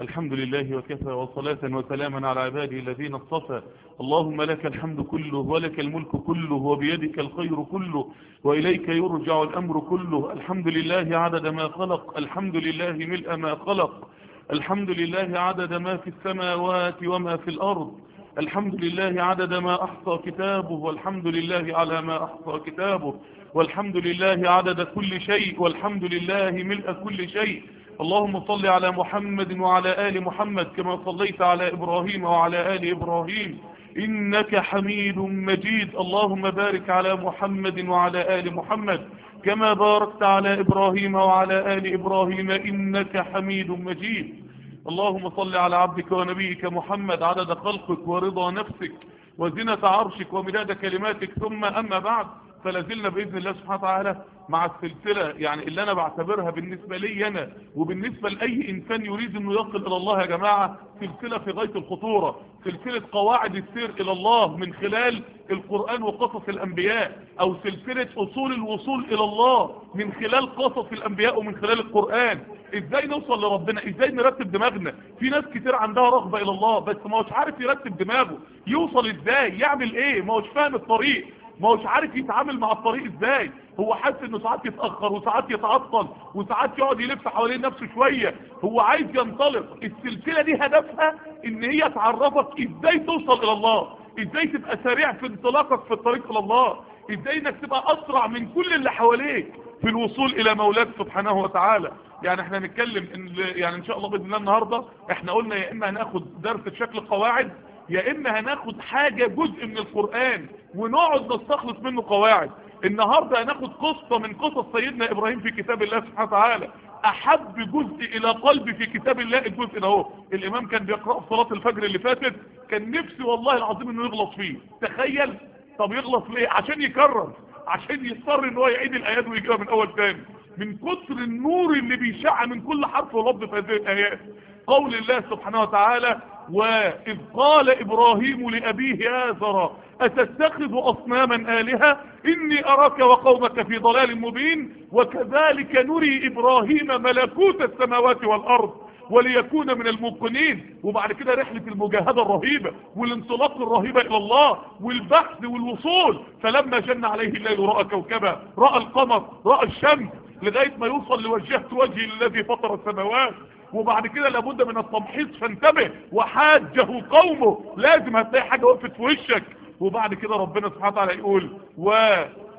الحمد لله وكفى وصلاة وسلاما على عباده الذين اصطفى اللهم لك الحمد كله ولك الملك كله وبيدك الخير كله وإليك يرجع الأمر كله الحمد لله عدد ما خلق الحمد لله ملء ما خلق الحمد لله عدد ما في السماوات وما في الأرض الحمد لله عدد ما أحصى كتابه والحمد لله على ما أحصى كتابه والحمد لله عدد كل شيء والحمد لله ملء كل شيء اللهم صل على محمد وعلى آل محمد كما صليت على إبراهيم وعلى آل إبراهيم إنك حميد مجيد اللهم بارك على محمد وعلى آل محمد كما باركت على إبراهيم وعلى آل إبراهيم إنك حميد مجيد اللهم صل على عبدك ونبيك محمد عدد خلقك ورضا نفسك وزنة عرشك ومداد كلماتك ثم أما بعد فلازلنا بإذن الله سبحانه وتعالى مع السلسلة يعني اللي أنا بعتبرها بالنسبة لي أنا وبالنسبة لأي إنسان يريد أنه يصل إلى الله يا جماعة سلسلة في غاية الخطورة سلسلة قواعد السير إلى الله من خلال القرآن وقصص الأنبياء أو سلسلة أصول الوصول إلى الله من خلال قصص الأنبياء ومن خلال القرآن ازاي نوصل لربنا ازاي نرتب دماغنا في ناس كتير عندها رغبة الى الله بس ما هوش عارف يرتب دماغه يوصل ازاي يعمل ايه ما هوش فاهم الطريق ما هوش عارف يتعامل مع الطريق ازاي هو حاسس انه ساعات يتأخر وساعات يتعطل وساعات يقعد يلف حوالين نفسه شوية هو عايز ينطلق السلسلة دي هدفها ان هي تعرفك ازاي توصل الى الله ازاي تبقى سريع في انطلاقك في الطريق الى الله ازاي انك تبقى اسرع من كل اللي حواليك في الوصول الى مولاك سبحانه وتعالى يعني احنا هنتكلم إن يعني ان شاء الله باذن الله النهارده احنا قلنا يا اما هناخد درس بشكل قواعد يا اما هناخد حاجه جزء من القران ونقعد نستخلص منه قواعد النهارده هناخد قصه من قصص سيدنا ابراهيم في كتاب الله سبحانه وتعالى احب جزء الى قلبي في كتاب الله الجزء ده اهو الامام كان بيقرا في صلاه الفجر اللي فاتت كان نفسي والله العظيم انه يغلط فيه تخيل طب يغلط ليه عشان يكرر عشان يضطر ان هو يعيد الايات ويجيبها من اول تاني من كتر النور اللي بيشع من كل حرف ولفظ في هذه الايات قول الله سبحانه وتعالى واذ قال ابراهيم لابيه آزر اتتخذ اصناما الهة اني اراك وقومك في ضلال مبين وكذلك نري ابراهيم ملكوت السماوات والارض وليكون من الموقنين وبعد كده رحلة المجاهدة الرهيبة والانطلاق الرهيبة الى الله والبحث والوصول فلما جن عليه الليل رأى كوكبا رأى القمر رأى الشمس لغاية ما يوصل لوجهت وجهي الذي فطر السماوات وبعد كده لابد من التمحيص فانتبه وحاجه قومه لازم هتلاقي حاجة وقفت في وشك وبعد كده ربنا سبحانه وتعالى يقول و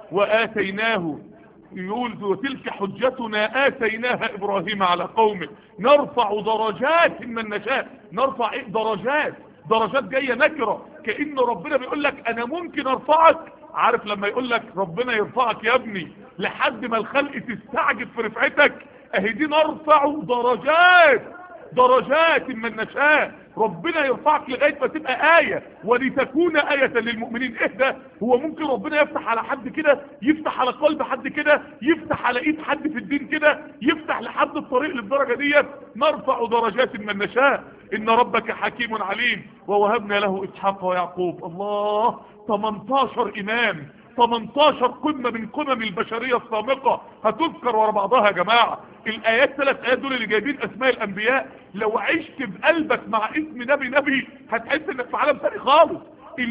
وآتيناه يقول وتلك حجتنا آتيناها إبراهيم على قومه نرفع درجات من نشاء نرفع إيه درجات درجات جاية نكرة كأن ربنا بيقول لك أنا ممكن أرفعك عارف لما يقول لك ربنا يرفعك يا ابني لحد ما الخلق تستعجب في رفعتك اهي دي نرفع درجات درجات من نشاء ربنا يرفعك لغاية ما تبقى آية ولتكون آية للمؤمنين ايه ده هو ممكن ربنا يفتح على حد كده يفتح على قلب حد كده يفتح على ايد حد في الدين كده يفتح لحد الطريق للدرجة ديت نرفع درجات من نشاء ان ربك حكيم عليم ووهبنا له اسحاق ويعقوب الله 18 امام 18 قمة من قمم البشرية السابقة هتذكر ورا بعضها يا جماعة الايات ثلاث ايات دول اللي جايبين اسماء الانبياء لو عشت بقلبك مع اسم نبي نبي هتحس انك في عالم ثاني خالص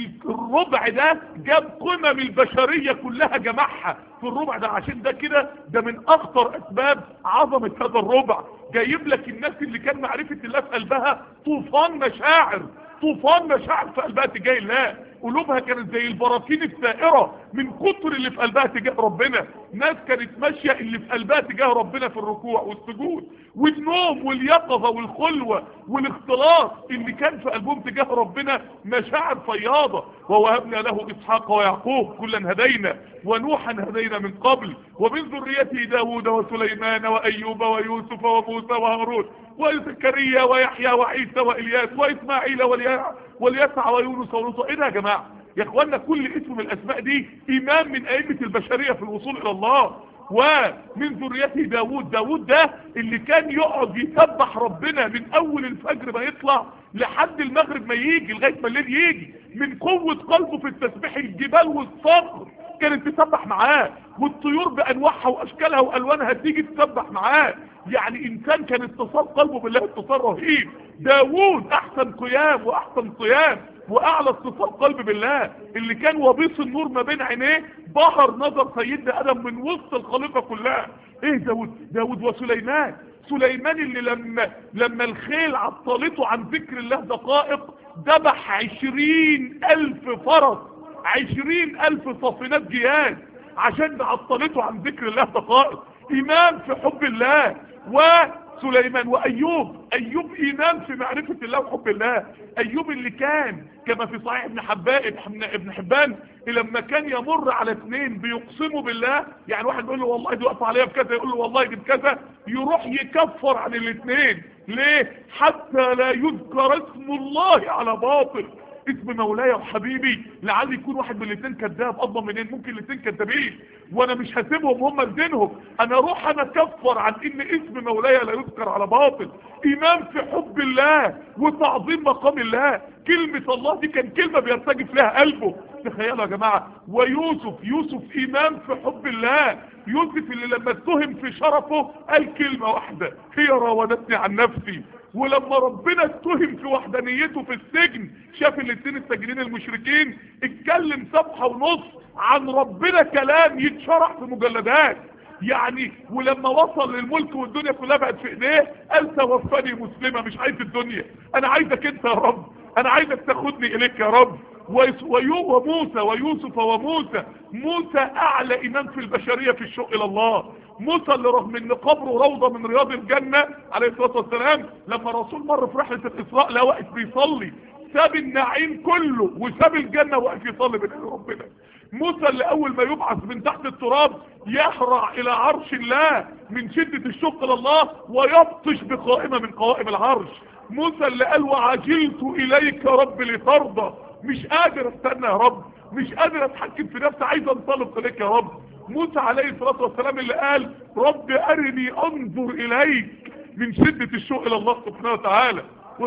الربع ده جاب قمم البشرية كلها جمعها في الربع ده عشان ده كده ده من اخطر اسباب عظمة هذا الربع جايب لك الناس اللي كان معرفة الله في قلبها طوفان مشاعر طوفان مشاعر في قلبها تجاه الله قلوبها كانت زي البراكين الثائرة من كتر اللي في قلبها تجاه ربنا ناس كانت ماشية اللي في قلبها تجاه ربنا في الركوع والسجود والنوم واليقظة والخلوة والاختلاط اللي كان في قلبهم تجاه ربنا مشاعر فياضة ووهبنا له إسحاق ويعقوب كلا هدينا ونوحا هدينا من قبل ومن ذريته داود وسليمان وأيوب ويوسف وموسى وهارون وزكريا ويحيى وعيسى وإلياس وإسماعيل واليسع ويونس ولوط ايه ده يا جماعة يا اخوانا كل اسم من الاسماء دي امام من ائمة البشرية في الوصول الى الله ومن ذريته داود داود ده اللي كان يقعد يسبح ربنا من اول الفجر ما يطلع لحد المغرب ما يجي لغاية ما الليل يجي من قوة قلبه في التسبيح الجبال والصخر كانت تسبح معاه والطيور بانواعها واشكالها والوانها تيجي تسبح معاه يعني انسان كان اتصال قلبه بالله اتصال رهيب داوود احسن قيام واحسن صيام واعلى اتصال قلب بالله اللي كان وبيص النور ما بين عينيه بهر نظر سيدنا ادم من وسط الخليقه كلها ايه داود داود وسليمان سليمان اللي لما لما الخيل عطلته عن ذكر الله دقائق ذبح عشرين الف فرس عشرين الف صافنات جياد عشان عطلته عن ذكر الله دقائق ايمان في حب الله وسليمان وايوب ايوب ايمان في معرفة الله وحب الله ايوب اللي كان كما في صحيح ابن حبان ابن حبان لما كان يمر على اثنين بيقسموا بالله يعني واحد يقول له والله دي واقفه عليا بكذا يقول له والله دي بكذا يروح يكفر عن الاثنين ليه حتى لا يذكر اسم الله على باطل اسم مولاي وحبيبي لعل يكون واحد من الاثنين كذاب اضمن منين ممكن الاثنين كذابين وانا مش هسيبهم هم لدينهم انا اروح انا اكفر عن ان اسم مولاي لا يذكر على باطل ايمان في حب الله وتعظيم مقام الله كلمة الله دي كان كلمة بيرتجف لها قلبه تخيلوا يا جماعة ويوسف يوسف ايمان في حب الله يوسف اللي لما اتهم في شرفه قال كلمة واحدة هي راودتني عن نفسي ولما ربنا اتهم في وحدانيته في السجن شاف الاثنين الساجنين المشركين اتكلم صفحة ونص عن ربنا كلام يتشرح في مجلدات يعني ولما وصل للملك والدنيا كلها بقت في ايديه قال توفني مسلمة مش عايز الدنيا انا عايزك انت يا رب انا عايزك تاخدني اليك يا رب ويوب وموسى ويوسف وموسى موسى اعلى ايمان في البشرية في الشوق الى الله موسى اللي رغم ان قبره روضة من رياض الجنة عليه الصلاة والسلام لما الرسول مر في رحلة الاسراء لا واقف بيصلي ساب النعيم كله وساب الجنة واقف يصلي بين ربنا موسى اللي اول ما يبعث من تحت التراب يحرع الى عرش الله من شدة الشوق لله ويبطش بقائمة من قوائم العرش موسى اللي قال وعجلت اليك يا رب لترضى مش قادر استنى يا رب مش قادر اتحكم في نفسي عايز انطلق اليك يا رب موسى عليه الصلاة والسلام اللي قال رب ارني انظر اليك من شدة الشوق الى الله سبحانه وتعالى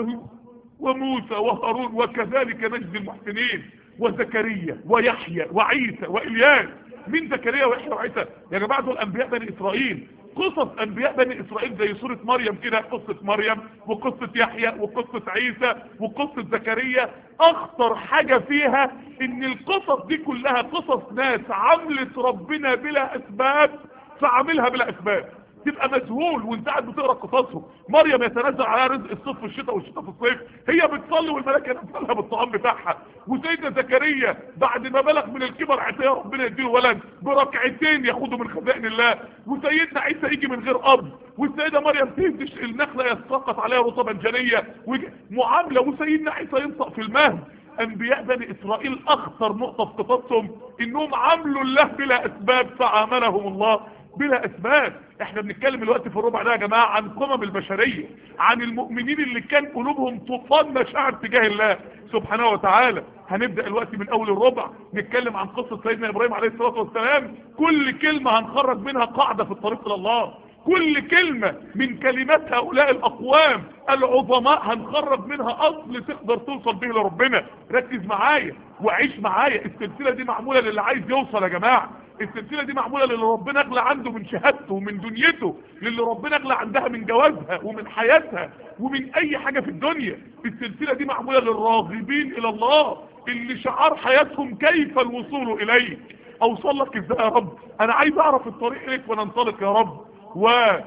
وموسى وهارون وكذلك نجد المحسنين وزكريا ويحيى وعيسى وإلياس من زكريا ويحيى وعيسى يا جماعة دول انبياء بني اسرائيل قصص انبياء بني اسرائيل زي سورة مريم كده قصة مريم وقصة يحيى وقصة عيسى وقصة زكريا اخطر حاجة فيها ان القصص دي كلها قصص ناس عملت ربنا بلا اسباب فعملها بلا اسباب تبقى مذهول وانت قاعد بتقرا قصصهم مريم يتنزل عليها رزق الصيف في الشتاء والشتاء في الصيف هي بتصلي والملائكه نزلها بالطعام بتاعها وسيدنا زكريا بعد ما بلغ من الكبر عطيه ربنا يديله ولد بركعتين ياخده من خزائن الله وسيدنا عيسى يجي من غير اب والسيده مريم تهدش النخله يسقط عليها رطبا جنيه معامله وسيدنا عيسى ينطق في المهد انبياء بني اسرائيل اخطر نقطه في قصصهم انهم عملوا الله بلا اسباب فعاملهم الله بلا اسباب احنا بنتكلم الوقت في الربع ده يا جماعة عن قمم البشرية عن المؤمنين اللي كان قلوبهم طوفان مشاعر تجاه الله سبحانه وتعالى هنبدأ الوقت من اول الربع نتكلم عن قصة سيدنا ابراهيم عليه الصلاة والسلام كل كلمة هنخرج منها قاعدة في الطريق الى الله كل كلمة من كلمات هؤلاء الاقوام العظماء هنخرج منها اصل تقدر توصل به لربنا ركز معايا وعيش معايا السلسلة دي معمولة للي عايز يوصل يا جماعة السلسلة دي معمولة للي ربنا اغلى عنده من شهادته ومن دنيته للي ربنا اغلى عندها من جوازها ومن حياتها ومن اي حاجة في الدنيا السلسلة دي معمولة للراغبين الى الله اللي شعار حياتهم كيف الوصول اليك اوصل لك ازاي يا رب انا عايز اعرف الطريق اليك وننطلق يا رب و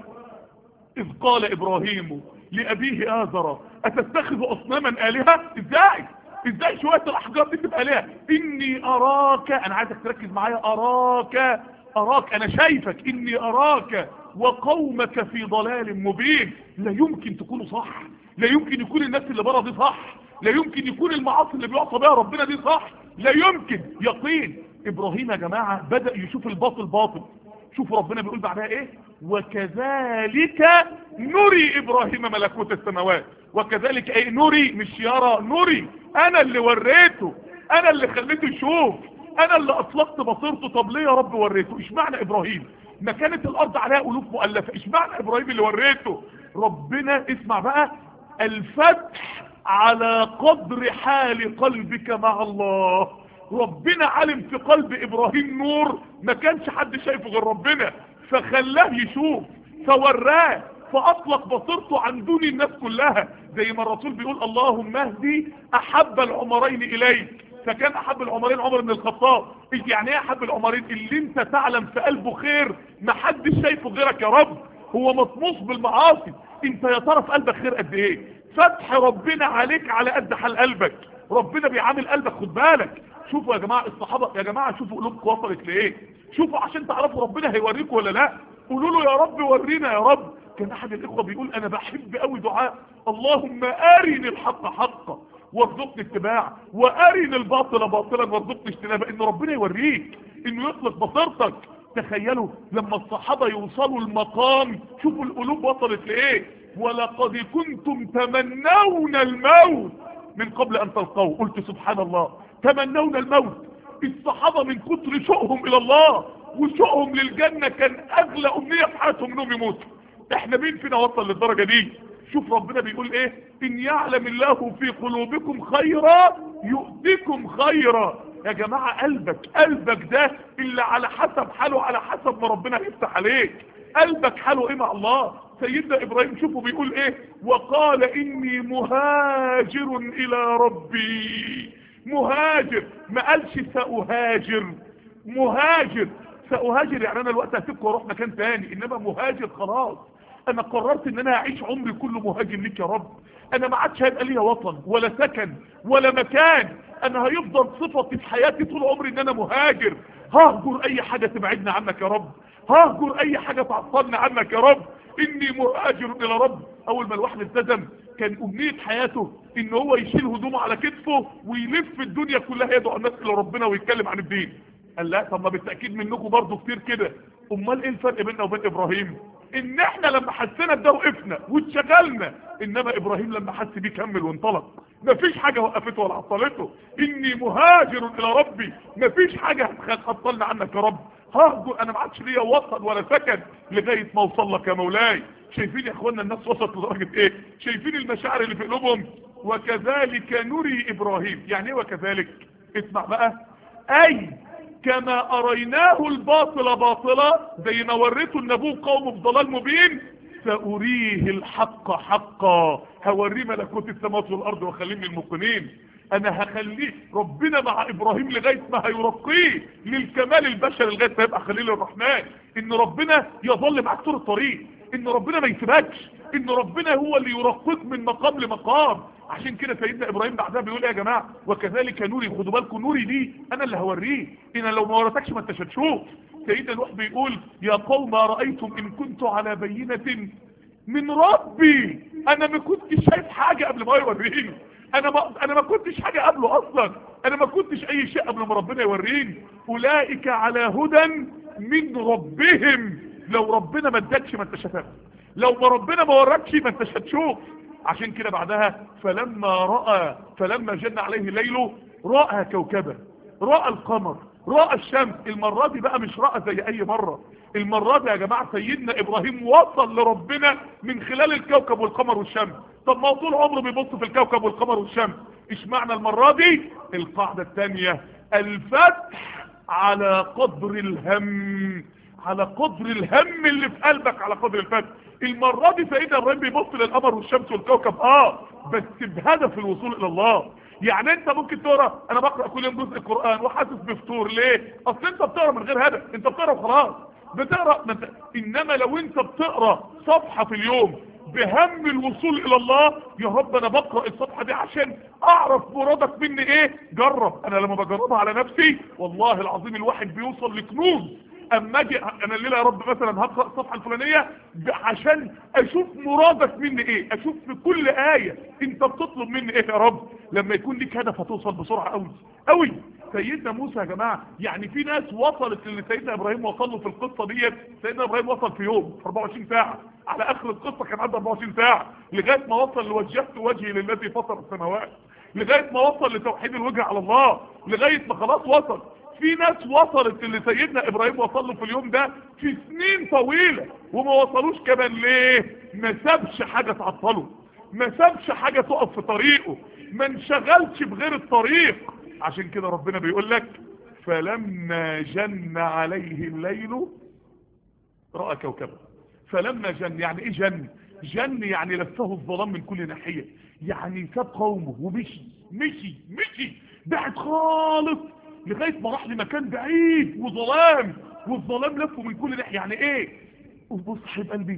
اذ قال ابراهيم لابيه آذر اتتخذ اصناما الهة ازاي ازاي شوية الاحجار دي تبقى ليها اني اراك انا عايزك تركز معايا اراك اراك انا شايفك اني اراك وقومك في ضلال مبين لا يمكن تكونوا صح لا يمكن يكون الناس اللي بره دي صح لا يمكن يكون المعاصي اللي بيعصى بها ربنا دي صح لا يمكن يقين ابراهيم يا جماعة بدأ يشوف الباطل باطل شوفوا ربنا بيقول بعدها ايه وكذلك نري ابراهيم ملكوت السماوات وكذلك ايه نري مش يرى نري انا اللي وريته انا اللي خليته يشوف انا اللي اطلقت بصيرته طب ليه يا رب وريته ايش معنى ابراهيم ما كانت الارض عليها الوف مؤلفه ايش معنى ابراهيم اللي وريته ربنا اسمع بقى الفتح على قدر حال قلبك مع الله ربنا علم في قلب ابراهيم نور ما كانش حد شايفه غير ربنا فخلاه يشوف فوراه فاطلق بصيرته عن دون الناس كلها زي ما الرسول بيقول اللهم اهدي احب العمرين اليك فكان احب العمرين عمر بن الخطاب يعني ايه احب العمرين اللي انت تعلم في قلبه خير محدش شايفه غيرك يا رب هو مطموس بالمعاصي انت يا ترى في قلبك خير قد ايه فتح ربنا عليك على قد حال قلبك ربنا بيعامل قلبك خد بالك شوفوا يا جماعة الصحابة يا جماعة شوفوا قلوبكم وصلت لايه شوفوا عشان تعرفوا ربنا هيوريكم ولا لا قولوا له يا رب ورينا يا رب كان احد الاخوة بيقول انا بحب قوي دعاء اللهم ارني الحق حقا وارزقني اتباع وارني الباطل باطلا وارزقني اجتنابه ان ربنا يوريك انه يطلق بصيرتك تخيلوا لما الصحابة يوصلوا المقام شوفوا القلوب وصلت لايه ولقد كنتم تمنون الموت من قبل ان تلقوه قلت سبحان الله تمنون الموت الصحابة من كتر شوقهم الى الله وشوقهم للجنة كان اغلى امنية في حياتهم انهم يموتوا احنا مين فينا وصل للدرجة دي شوف ربنا بيقول ايه ان يعلم الله في قلوبكم خيرا يؤتكم خيرا يا جماعة قلبك قلبك ده اللي على حسب حاله على حسب ما ربنا يفتح عليك قلبك حاله ايه مع الله سيدنا ابراهيم شوفوا بيقول ايه وقال اني مهاجر الى ربي مهاجر ما قالش سأهاجر مهاجر سأهاجر يعني انا الوقت هسيبكم واروح مكان تاني انما مهاجر خلاص انا قررت ان انا اعيش عمري كله مهاجر ليك يا رب انا ما عادش هيبقى ليا وطن ولا سكن ولا مكان انا هيفضل صفتي في حياتي طول عمري ان انا مهاجر ههجر اي حاجة تبعدنا عنك يا رب ههجر اي حاجة تعطلنا عنك يا رب اني مهاجر الى رب اول ما الواحد التزم كان امنية حياته ان هو يشيل هدومه على كتفه ويلف الدنيا كلها يدعو الناس الى ربنا ويتكلم عن الدين قال لا طب ما بالتأكيد منكم برضو كتير كده امال ايه الفرق بيننا وبين ابراهيم ان احنا لما حسينا بده وقفنا واتشغلنا انما ابراهيم لما حس بيه كمل وانطلق مفيش حاجة وقفته ولا عطلته اني مهاجر الى ربي مفيش حاجة هتعطلنا عنك يا رب ههجر انا ما عادش ليا وطن ولا سكن لغاية ما اوصل لك يا مولاي شايفين يا اخوانا الناس وصلت لدرجة ايه شايفين المشاعر اللي في قلوبهم وكذلك نري ابراهيم يعني ايه وكذلك اسمع بقى اي كما اريناه الباطل باطلا زي ما وريته النبوه قومه في ضلال مبين سأريه الحق حقا هوريه ملكوت السماوات والارض واخليه من الموقنين انا هخليه ربنا مع ابراهيم لغاية ما هيرقيه للكمال البشري لغاية ما يبقى خليل الرحمن ان ربنا يظل معاك طول الطريق ان ربنا ما يسيبكش ان ربنا هو اللي يرقيك من مقام لمقام عشان كده سيدنا ابراهيم بعدها بيقول ايه يا جماعه وكذلك نوري خدوا بالكم نوري دي انا اللي هوريه انا لو ما وريتكش ما انتش هتشوف سيدنا نوح بيقول يا قوم ما رايتم ان كنت على بينه من ربي انا ما كنتش شايف حاجه قبل ما يوريني انا ما انا ما كنتش حاجه قبله اصلا انا ما كنتش اي شيء قبل ما ربنا يوريني اولئك على هدى من ربهم لو ربنا ما ادكش ما انتش هتفهم لو ما ربنا ما وراكش ما انتش هتشوف عشان كده بعدها فلما رأى فلما جن عليه الليل رأى كوكبا رأى القمر رأى الشمس المرة دي بقى مش رأى زي اي مرة المرة دي يا جماعة سيدنا ابراهيم وصل لربنا من خلال الكوكب والقمر والشمس طب ما هو طول عمره بيبص في الكوكب والقمر والشمس ايش معنى المرة دي القاعدة الثانية الفتح على قدر الهم على قدر الهم اللي في قلبك على قدر الفتح المرة دي سيدنا ابراهيم بيبص للقمر والشمس والكوكب اه بس بهدف الوصول الى الله يعني انت ممكن تقرا انا بقرا كل يوم جزء قران وحاسس بفطور ليه اصل انت بتقرا من غير هدف انت بتقرا وخلاص بتقرا انت... انما لو انت بتقرا صفحه في اليوم بهم الوصول الى الله يا رب انا بقرا الصفحه دي عشان اعرف مرادك مني ايه جرب انا لما بجربها على نفسي والله العظيم الواحد بيوصل لكنوز اما اجي انا الليله يا رب مثلا هقرا الصفحه الفلانيه عشان اشوف مرادك مني ايه اشوف في كل ايه انت بتطلب مني ايه يا رب لما يكون ليك هدف هتوصل بسرعه قوي قوي سيدنا موسى يا جماعه يعني في ناس وصلت اللي سيدنا ابراهيم وصل له في القصه ديت سيدنا ابراهيم وصل في يوم في 24 ساعه على اخر القصه كان عنده 24 ساعه لغايه ما وصل لوجهت وجهي للذي فطر السماوات لغايه ما وصل لتوحيد الوجه على الله لغايه ما خلاص وصل في ناس وصلت اللي سيدنا ابراهيم وصل له في اليوم ده في سنين طويلة وما وصلوش كمان ليه ما سابش حاجة تعطله ما سابش حاجة تقف في طريقه ما انشغلش بغير الطريق عشان كده ربنا بيقول لك فلما جن عليه الليل رأى كوكبا فلما جن يعني ايه جن جن يعني لفه الظلام من كل ناحية يعني ساب قومه ومشي مشي مشي بعد خالص لغاية ما راح لمكان بعيد وظلام والظلام لفه من كل ناحية يعني ايه وبص حبيب قلبي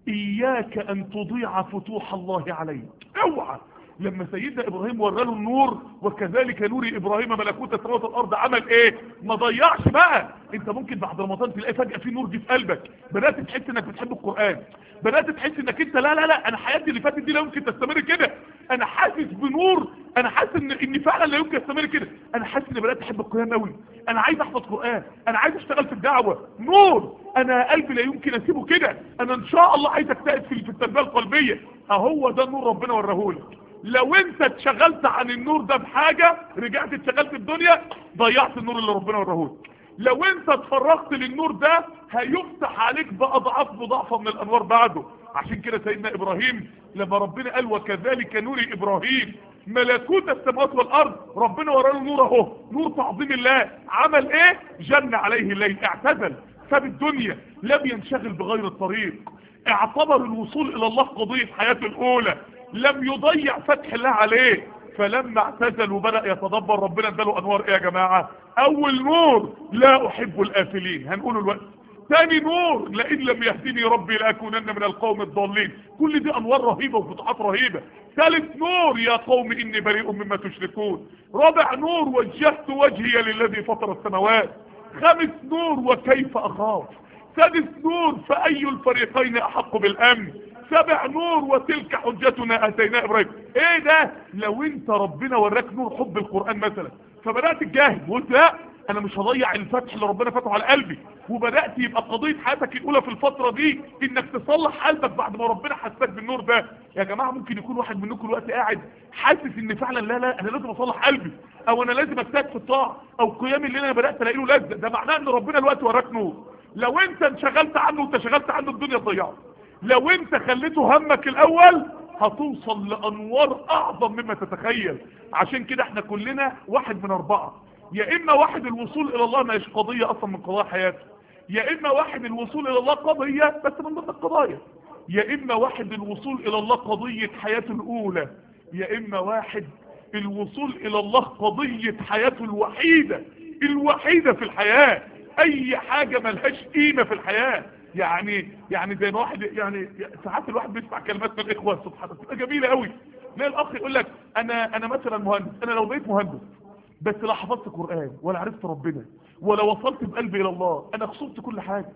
اياك ان تضيع فتوح الله عليك اوعى لما سيدنا ابراهيم ورى له النور وكذلك نور ابراهيم ملكوت السماوات والارض عمل ايه ما ضيعش بقى انت ممكن بعد رمضان تلاقي فجاه في نور دي في قلبك بدات تحس انك بتحب القران بدات تحس انك انت لا لا لا انا حياتي اللي فاتت دي لا يمكن تستمر كده انا حاسس بنور انا حاسس ان اني فعلا لا يمكن استمر كده انا حاسس اني بدات احب القران قوي انا عايز احفظ قران انا عايز اشتغل في الدعوه نور انا قلبي لا يمكن اسيبه كده انا ان شاء الله عايز اجتهد في في التربيه القلبيه اهو ده نور ربنا وراهولك لو انت اتشغلت عن النور ده بحاجة رجعت اتشغلت في الدنيا ضيعت النور اللي ربنا وراه لو انت اتفرغت للنور ده هيفتح عليك باضعاف مضاعفة من الانوار بعده عشان كده سيدنا ابراهيم لما ربنا قال وكذلك نور ابراهيم ملكوت السماوات والارض ربنا وراه نور اهو نور تعظيم الله عمل ايه جن عليه الليل اعتزل ساب الدنيا لم ينشغل بغير الطريق اعتبر الوصول الى الله قضية حياته الاولى لم يضيع فتح الله عليه فلما اعتزل وبدأ يتدبر ربنا اداله انوار ايه يا جماعة اول نور لا احب الافلين هنقوله الوقت تاني نور لئن لم يهدني ربي لاكونن من القوم الضالين كل دي انوار رهيبة وفتحات رهيبة ثالث نور يا قوم اني بريء مما تشركون رابع نور وجهت وجهي للذي فطر السماوات خامس نور وكيف اخاف سادس نور فاي الفريقين احق بالامن سبع نور وتلك حجتنا اتينا ابراهيم ايه ده لو انت ربنا وراك نور حب القرآن مثلا فبدأت تجاهد وقلت لا انا مش هضيع الفتح اللي ربنا فتحه على قلبي وبدأت يبقى قضية حياتك الاولى في الفترة دي انك تصلح قلبك بعد ما ربنا حسك بالنور ده يا جماعة ممكن يكون واحد منكم الوقت قاعد حاسس ان فعلا لا لا انا لازم اصلح قلبي او انا لازم اجتهد في الطاعة او قيام الليل انا بدأت الاقي له لذة ده معناه ان ربنا الوقت وراك نور لو انت انشغلت عنه وانت شغلت عنه الدنيا ضيعت لو انت خليته همك الاول هتوصل لانوار اعظم مما تتخيل عشان كده احنا كلنا واحد من اربعة يا اما واحد الوصول الى الله مش قضية اصلا من قضايا حياته يا اما واحد الوصول الى الله قضية بس من ضمن القضايا يا اما واحد الوصول الى الله قضية حياته الاولى يا اما واحد الوصول الى الله قضية حياته الوحيدة الوحيدة في الحياة اي حاجة ملهاش قيمة في الحياة يعني يعني زي ما واحد يعني ساعات الواحد بيسمع كلمات من الاخوه سبحان الله جميله قوي تلاقي الاخ يقول لك انا انا مثلا مهندس انا لو بقيت مهندس بس لا حفظت قران ولا عرفت ربنا ولا وصلت بقلبي الى الله انا خسرت كل حاجه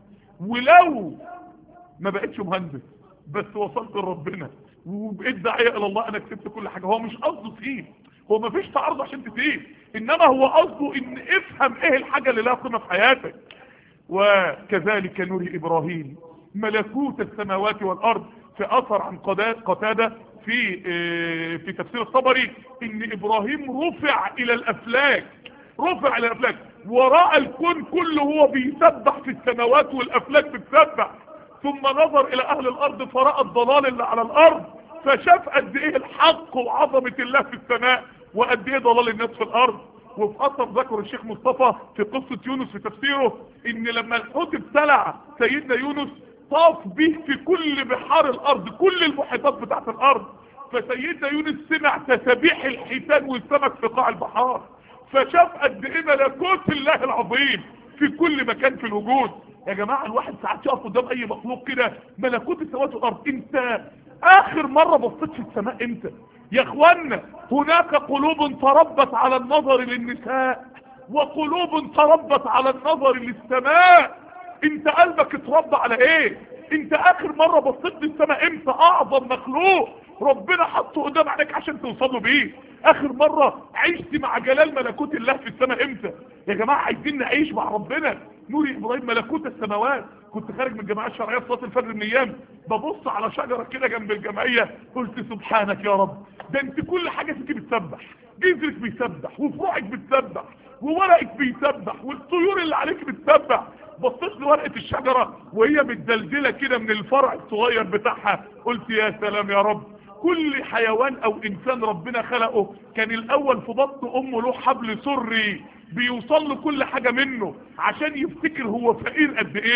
ولو ما بقتش مهندس بس وصلت لربنا وبقيت داعيه الى الله انا كسبت كل حاجه هو مش قصده تسيب هو ما فيش تعارض عشان تسيب انما هو قصده ان افهم ايه الحاجه اللي لها قيمه في حياتك وكذلك نور إبراهيم ملكوت السماوات والأرض في أثر عن قتادة في في تفسير الطبري إن إبراهيم رفع إلى الأفلاك رفع إلى الأفلاك وراء الكون كله هو بيسبح في السماوات والأفلاك بتسبح ثم نظر إلى أهل الأرض فرأى الضلال اللي على الأرض فشاف قد إيه الحق وعظمة الله في السماء وقد إيه ضلال الناس في الأرض وفي اثر ذكر الشيخ مصطفى في قصة يونس في تفسيره ان لما الحوت ابتلع سيدنا يونس طاف به في كل بحار الارض كل المحيطات بتاعت الارض فسيدنا يونس سمع تسابيح الحيتان والسمك في قاع البحار فشاف قد ايه ملكوت الله العظيم في كل مكان في الوجود يا جماعة الواحد ساعات يقف قدام اي مخلوق كده ملكوت السماوات والارض انت اخر مرة بصيت في السماء امتى يا اخوانا هناك قلوب تربت على النظر للنساء وقلوب تربت على النظر للسماء انت قلبك اتربى على ايه انت اخر مرة بصيت للسماء امتى اعظم مخلوق ربنا حطه قدام عينك عشان توصلوا بيه اخر مرة عشت مع جلال ملكوت الله في السماء امتى يا جماعة عايزين نعيش مع ربنا نور ابراهيم ملكوت السماوات كنت خارج من الجماعة الشرعية في صلاة الفجر من ايام ببص على شجرة كده جنب الجمعية قلت سبحانك يا رب ده انت كل حاجة فيك بتسبح جذرك بيسبح وفروعك بتسبح وورقك بيسبح والطيور اللي عليك بتسبح بصيت لورقة الشجرة وهي متدلدلة كده من الفرع الصغير بتاعها قلت يا سلام يا رب كل حيوان او انسان ربنا خلقه كان الاول في بطن امه له حبل سري بيوصل له كل حاجة منه عشان يفتكر هو فقير قد ايه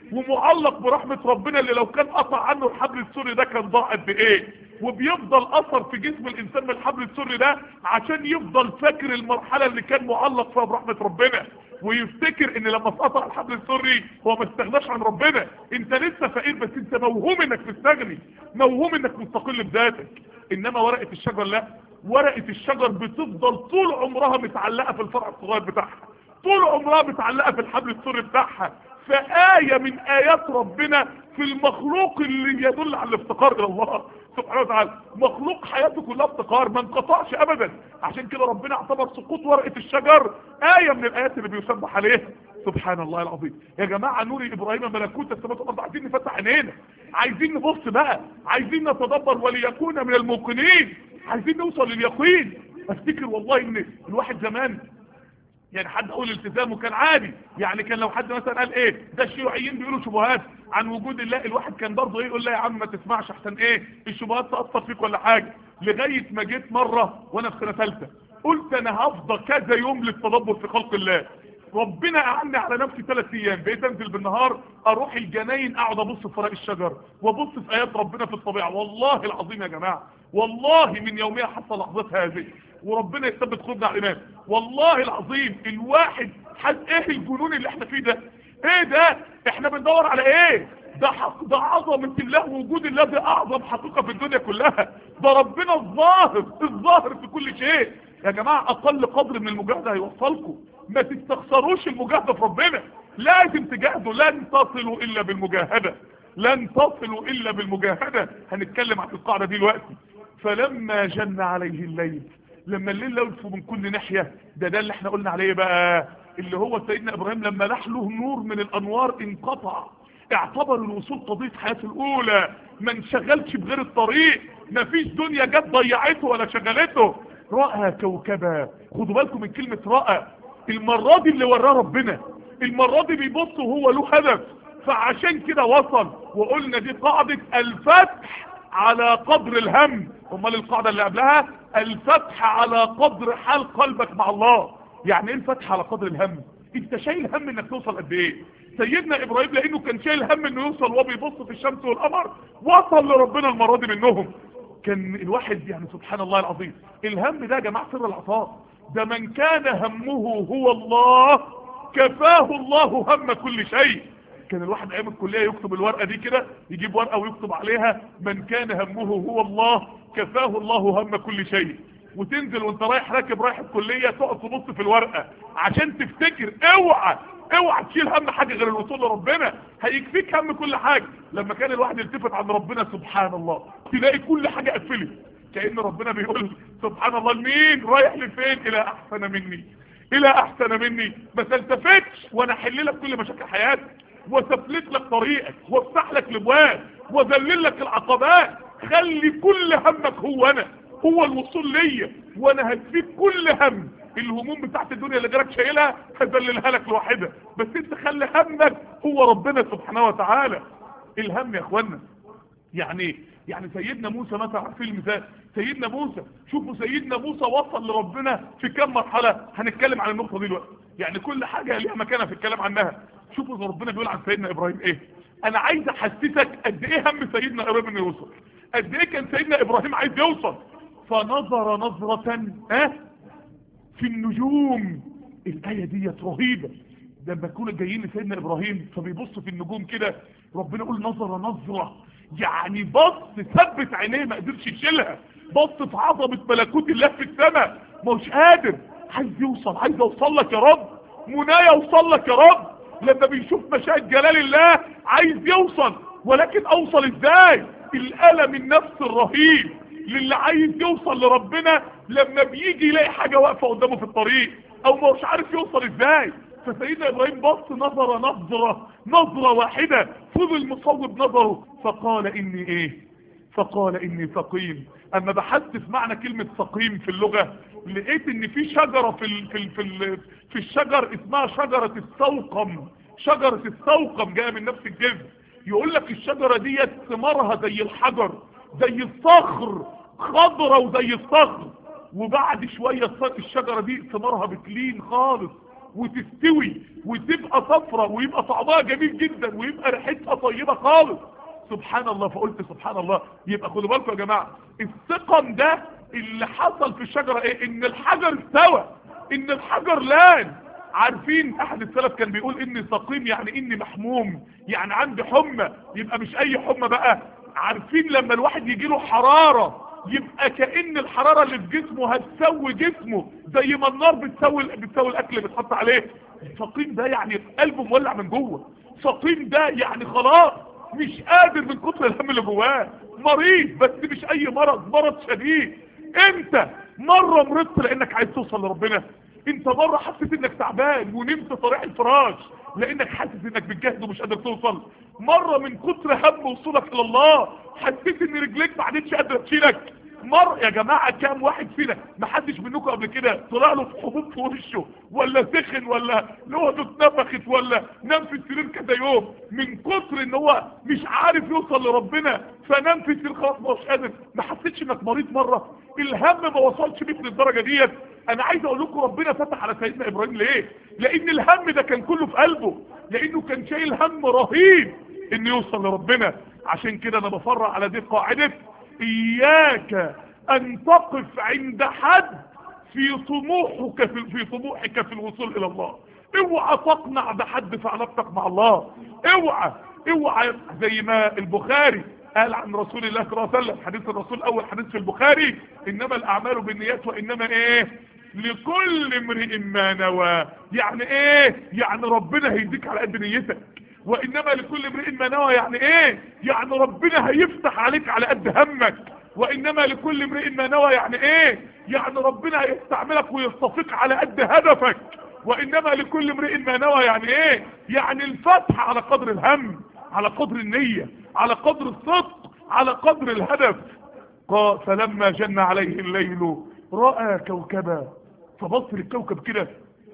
ومعلق برحمة ربنا اللي لو كان قطع عنه الحبل السوري ده كان ضاع قد ايه وبيفضل اثر في جسم الانسان من الحبل السوري ده عشان يفضل فاكر المرحلة اللي كان معلق فيها برحمة ربنا ويفتكر ان لما اتقطع الحبل السري هو ما استغناش عن ربنا انت لسه فقير بس انت موهوم انك مستغني موهوم انك مستقل بذاتك انما ورقة الشجر لا ورقة الشجر بتفضل طول عمرها متعلقة في الفرع الصغير بتاعها طول عمرها متعلقة في الحبل السري بتاعها فآية من آيات ربنا في المخلوق اللي يدل على الافتقار إلى الله سبحانه وتعالى مخلوق حياته كلها افتقار ما انقطعش أبدا عشان كده ربنا اعتبر سقوط ورقة الشجر آية من الآيات اللي بيسبح عليها سبحان الله العظيم يا جماعة نور إبراهيم ملكوت السماوات والأرض عايزين نفتح عينينا عايزين نبص بقى عايزين نتدبر وليكون من الموقنين عايزين نوصل لليقين افتكر والله ان الواحد زمان يعني حد اقول التزامه كان عادي يعني كان لو حد مثلا قال ايه ده الشيوعيين بيقولوا شبهات عن وجود الله الواحد كان برضه ايه يقول لا يا عم ما تسمعش احسن ايه الشبهات تاثر فيك ولا حاجه لغايه ما جيت مره وانا في سنه ثالثه قلت انا هفضى كذا يوم للتدبر في خلق الله ربنا اعني على نفسي ثلاث ايام بقيت انزل بالنهار اروح الجناين اقعد ابص في فرق الشجر وابص في ايات ربنا في الطبيعه والله العظيم يا جماعه والله من يوميها حتى لحظات هذه وربنا يثبت قلوبنا على الايمان والله العظيم الواحد حد ايه الجنون اللي احنا فيه ده ايه ده احنا بندور على ايه ده حق ده عظمة الله ووجود الله ده اعظم حقيقة في الدنيا كلها ده ربنا الظاهر الظاهر في كل شيء يا جماعة اقل قدر من المجاهدة هيوصلكم ما تستخسروش المجاهدة في ربنا لازم تجاهدوا لن تصلوا الا بالمجاهدة لن تصلوا الا بالمجاهدة هنتكلم عن القاعدة دي دلوقتي فلما جن عليه الليل لما الليل يلف من كل ناحية ده ده اللي احنا قلنا عليه بقى اللي هو سيدنا ابراهيم لما لاح له نور من الانوار انقطع اعتبر الوصول قضية حياته الاولى ما انشغلش بغير الطريق ما فيش دنيا جت ضيعته ولا شغلته رأى كوكبا خدوا بالكم من كلمة رأى المرة دي اللي وراه ربنا المرة دي بيبص وهو له هدف فعشان كده وصل وقلنا دي قاعدة الفتح على قدر الهم امال القاعدة اللي قبلها الفتح على قدر حال قلبك مع الله يعني ايه الفتح على قدر الهم انت شايل هم انك توصل قد ايه سيدنا ابراهيم لانه كان شايل هم انه يوصل وهو بيبص في الشمس والقمر وصل لربنا المرة دي منهم كان الواحد يعني سبحان الله العظيم الهم ده يا جماعة سر العطاء ده من كان همه هو الله كفاه الله هم كل شيء كان الواحد ايام الكلية يكتب الورقة دي كده يجيب ورقة ويكتب عليها من كان همه هو الله كفاه الله هم كل شيء وتنزل وانت رايح راكب رايح الكلية تقعد تبص في الورقة عشان تفتكر اوعى اوعى تشيل هم حاجة غير الوصول لربنا هيكفيك هم كل حاجة لما كان الواحد يلتفت عن ربنا سبحان الله تلاقي كل حاجة قفلت كأن ربنا بيقول سبحان الله لمين رايح لفين الى احسن مني الى احسن مني ما تلتفتش وانا احل لك كل مشاكل حياتك وسفلت لك طريقك وافتح لك الابواب وذلل لك العقبات خلي كل همك هو انا هو الوصول ليا وانا هكفيك كل هم الهموم بتاعت الدنيا اللي غيرك شايلها هذللها لك لوحدها بس انت خلي همك هو ربنا سبحانه وتعالى الهم يا اخوانا يعني يعني سيدنا موسى مثلا عارفين المثال سيدنا موسى شوفوا سيدنا موسى وصل لربنا في كم مرحلة هنتكلم عن النقطة دي دلوقتي يعني كل حاجة ليها مكانها في الكلام عنها شوفوا ربنا بيقول عن سيدنا ابراهيم ايه انا عايز احسسك قد ايه هم سيدنا ابراهيم انه يوصل قد ايه كان سيدنا ابراهيم عايز يوصل فنظر نظرة ها في النجوم الايه ديت رهيبة لما يكونوا جايين لسيدنا ابراهيم فبيبصوا في النجوم كده ربنا يقول نظر نظرة يعني بص ثبت عينيه ما قدرش يشيلها بص في عظمة ملكوت الله في السماء مش قادر عايز يوصل عايز اوصل لك يا رب منايا اوصل لك يا رب لما بيشوف مشاهد جلال الله عايز يوصل ولكن اوصل ازاي الالم النفس الرهيب للي عايز يوصل لربنا لما بيجي يلاقي حاجة واقفة قدامه في الطريق او مش عارف يوصل ازاي فسيدنا ابراهيم بص نظرة نظرة نظرة واحدة فضل مصوب نظره فقال اني ايه فقال اني سقيم اما بحثت في معنى كلمة سقيم في اللغة لقيت ان في شجرة في ال في ال في, ال في الشجر اسمها شجرة السوقم شجرة السوقم جاية من نفس الجذر يقول لك الشجرة ديت ثمارها زي الحجر زي الصخر خضرة وزي الصخر وبعد شوية الشجرة دي ثمارها بتلين خالص وتستوي وتبقى صفرة ويبقى طعمها جميل جدا ويبقى ريحتها طيبة خالص سبحان الله فقلت سبحان الله يبقى خدوا بالكم يا جماعة الثقم ده اللي حصل في الشجرة ايه ان الحجر استوى ان الحجر لان عارفين احد السلف كان بيقول اني سقيم يعني اني محموم يعني عندي حمى يبقى مش اي حمى بقى عارفين لما الواحد يجي له حرارة يبقى كأن الحرارة اللي في جسمه هتسوي جسمه زي ما النار بتسوي بتسوي الاكل اللي بتحط عليه سقيم ده يعني قلبه مولع من جوه سقيم ده يعني خلاص مش قادر من كتر الهم اللي جواه مريض بس مش اي مرض مرض شديد انت مرة مرضت لانك عايز توصل لربنا انت مرة حسيت انك تعبان ونمت طريح الفراش لانك حاسس انك بتجهد ومش قادر توصل مرة من كتر هم وصولك الى الله حسيت ان رجليك ما عادتش قادرة تشيلك مر يا جماعة كام واحد فينا ما حدش منكم قبل كده طلع له حبوب في وشه ولا سخن ولا لوحده اتنفخت ولا نام في السرير كذا يوم من كتر ان هو مش عارف يوصل لربنا فنام في السرير خلاص مش قادر ما حسيتش انك مريض مرة الهم ما وصلش بيك للدرجة ديت انا عايز اقول لكم ربنا فتح على سيدنا ابراهيم ليه لان الهم ده كان كله في قلبه لانه كان شايل هم رهيب انه يوصل لربنا عشان كده انا بفرع على دي قاعدة اياك ان تقف عند حد في طموحك في, في طموحك في الوصول الى الله اوعى تقنع بحد في علاقتك مع الله اوعى اوعى زي ما البخاري قال عن رسول الله صلى الله عليه وسلم حديث الرسول اول حديث في البخاري انما الاعمال بالنيات وانما ايه لكل امرئ ما نوى يعني ايه يعني ربنا هيديك على قد نيتك وانما لكل امرئ ما نوى يعني ايه يعني ربنا هيفتح عليك على قد همك وانما لكل امرئ ما نوى يعني ايه يعني ربنا هيستعملك ويصطفيك على قد هدفك وانما لكل امرئ ما نوى يعني ايه يعني الفتح على قدر الهم على قدر النية على قدر الصدق على قدر الهدف قال فلما جن عليه الليل رأى كوكبا فبص للكوكب كده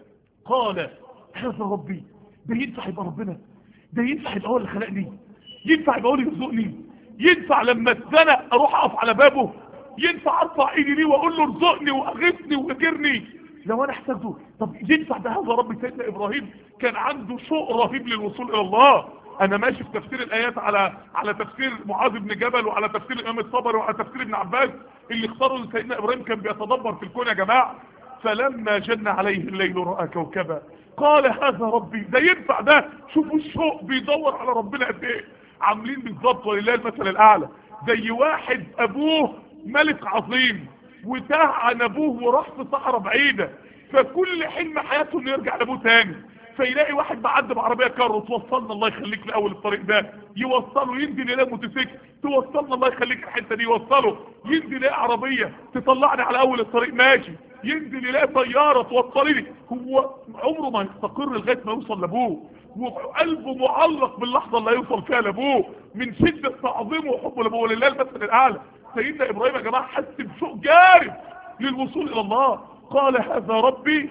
قال هذا ربي ده ينفع يبقى ربنا ده ينفع يبقى هو اللي خلقني ينفع يبقى هو اللي يرزقني ينفع لما اتزنق اروح اقف على بابه ينفع ارفع ايدي ليه واقول له ارزقني واغثني واجرني لو انا احتاجته طب ينفع ده هذا ربي سيدنا ابراهيم كان عنده شوق رهيب للوصول الى الله انا ماشي في تفسير الايات على على تفسير معاذ بن جبل وعلى تفسير الامام الطبري وعلى تفسير ابن عباس اللي اختاروا سيدنا ابراهيم كان بيتدبر في الكون يا جماعه فلما جن عليه الليل راى كوكبا قال هذا ربي ده ينفع ده شوفوا الشوق بيدور على ربنا قد ايه عاملين بالظبط ولله المثل الاعلى زي واحد ابوه ملك عظيم وتاه عن ابوه وراح في صحراء بعيده فكل حلم حياته انه يرجع لابوه تاني فيلاقي واحد معدي بعربيه كارو توصلنا الله يخليك لاول الطريق ده يوصله ينزل يلاقي موتوسيكل توصلنا الله يخليك الحته دي يوصله ينزل يلاقي عربيه تطلعني على اول الطريق ماشي ينزل يلاقي طياره توصلني هو عمره ما يستقر لغايه ما يوصل لابوه وقلبه معلق باللحظه اللي هيوصل فيها لابوه من شده تعظيمه وحبه لابوه ولله المثل الاعلى سيدنا ابراهيم يا جماعه حس بشوق جارف للوصول الى الله قال هذا ربي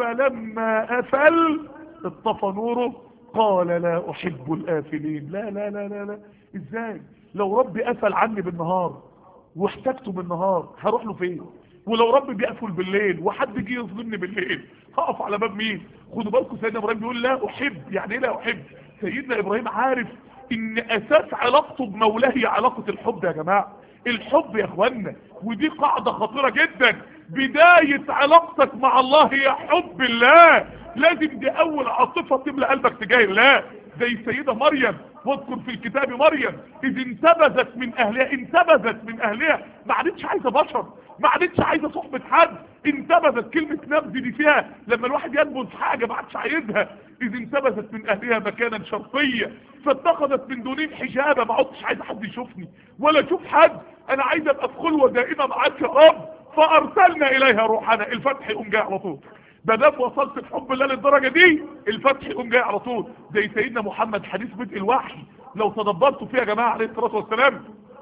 فلما افل اطفى نوره قال لا احب الافلين لا لا لا لا لا ازاي لو ربي قفل عني بالنهار واحتاجته بالنهار هروح له فين ولو ربي بيقفل بالليل وحد جه يظلمني بالليل هقف على باب مين خدوا بالكم سيدنا ابراهيم بيقول لا احب يعني ايه لا احب سيدنا ابراهيم عارف ان اساس علاقته بمولاه هي علاقه الحب يا جماعه الحب يا اخوانا ودي قاعده خطيره جدا بدايه علاقتك مع الله هي حب الله لازم دي اول عاطفه تملى قلبك تجاه الله زي السيده مريم واذكر في الكتاب مريم اذ انتبذت من اهلها انتبذت من اهلها ما عادتش عايزه بشر ما عادتش عايزه صحبه حد انتبذت كلمه نبذ دي فيها لما الواحد ينبذ حاجه ما عادش عايزها اذ انتبذت من اهلها مكانا شرقيا فاتخذت من دونهم حجابا ما عدتش عايزه حد يشوفني ولا اشوف حد انا عايزه ابقى في خلوه دائمه معاك يا رب فارسلنا اليها روحنا الفتح يقوم جاي على طول ما دام وصلت في حب الله للدرجه دي الفتح يقوم جاي على طول زي سيدنا محمد حديث بدء الوحي لو تدبرتوا فيه يا جماعه عليه الصلاه والسلام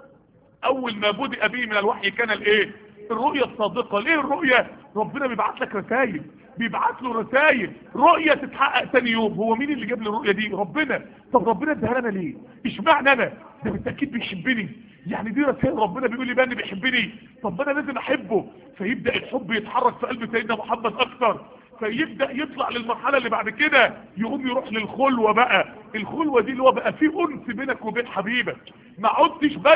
اول ما بدأ به من الوحي كان الايه الرؤية الصادقة ليه الرؤية ربنا بيبعت لك رسائل بيبعت له رسائل رؤية تتحقق تاني يوم هو مين اللي جاب لي الرؤية دي ربنا طب ربنا اداها لنا ليه اشمعنى انا ده بالتاكيد بيحبني يعني دي رسائل ربنا بيقول لي بقى بيحبني طب انا لازم احبه فيبدا الحب يتحرك في قلب سيدنا محمد اكتر فيبدأ يطلع للمرحلة اللي بعد كده يقوم يروح للخلوة بقى الخلوة دي اللي هو بقى في انس بينك وبين حبيبك ما عدتش بس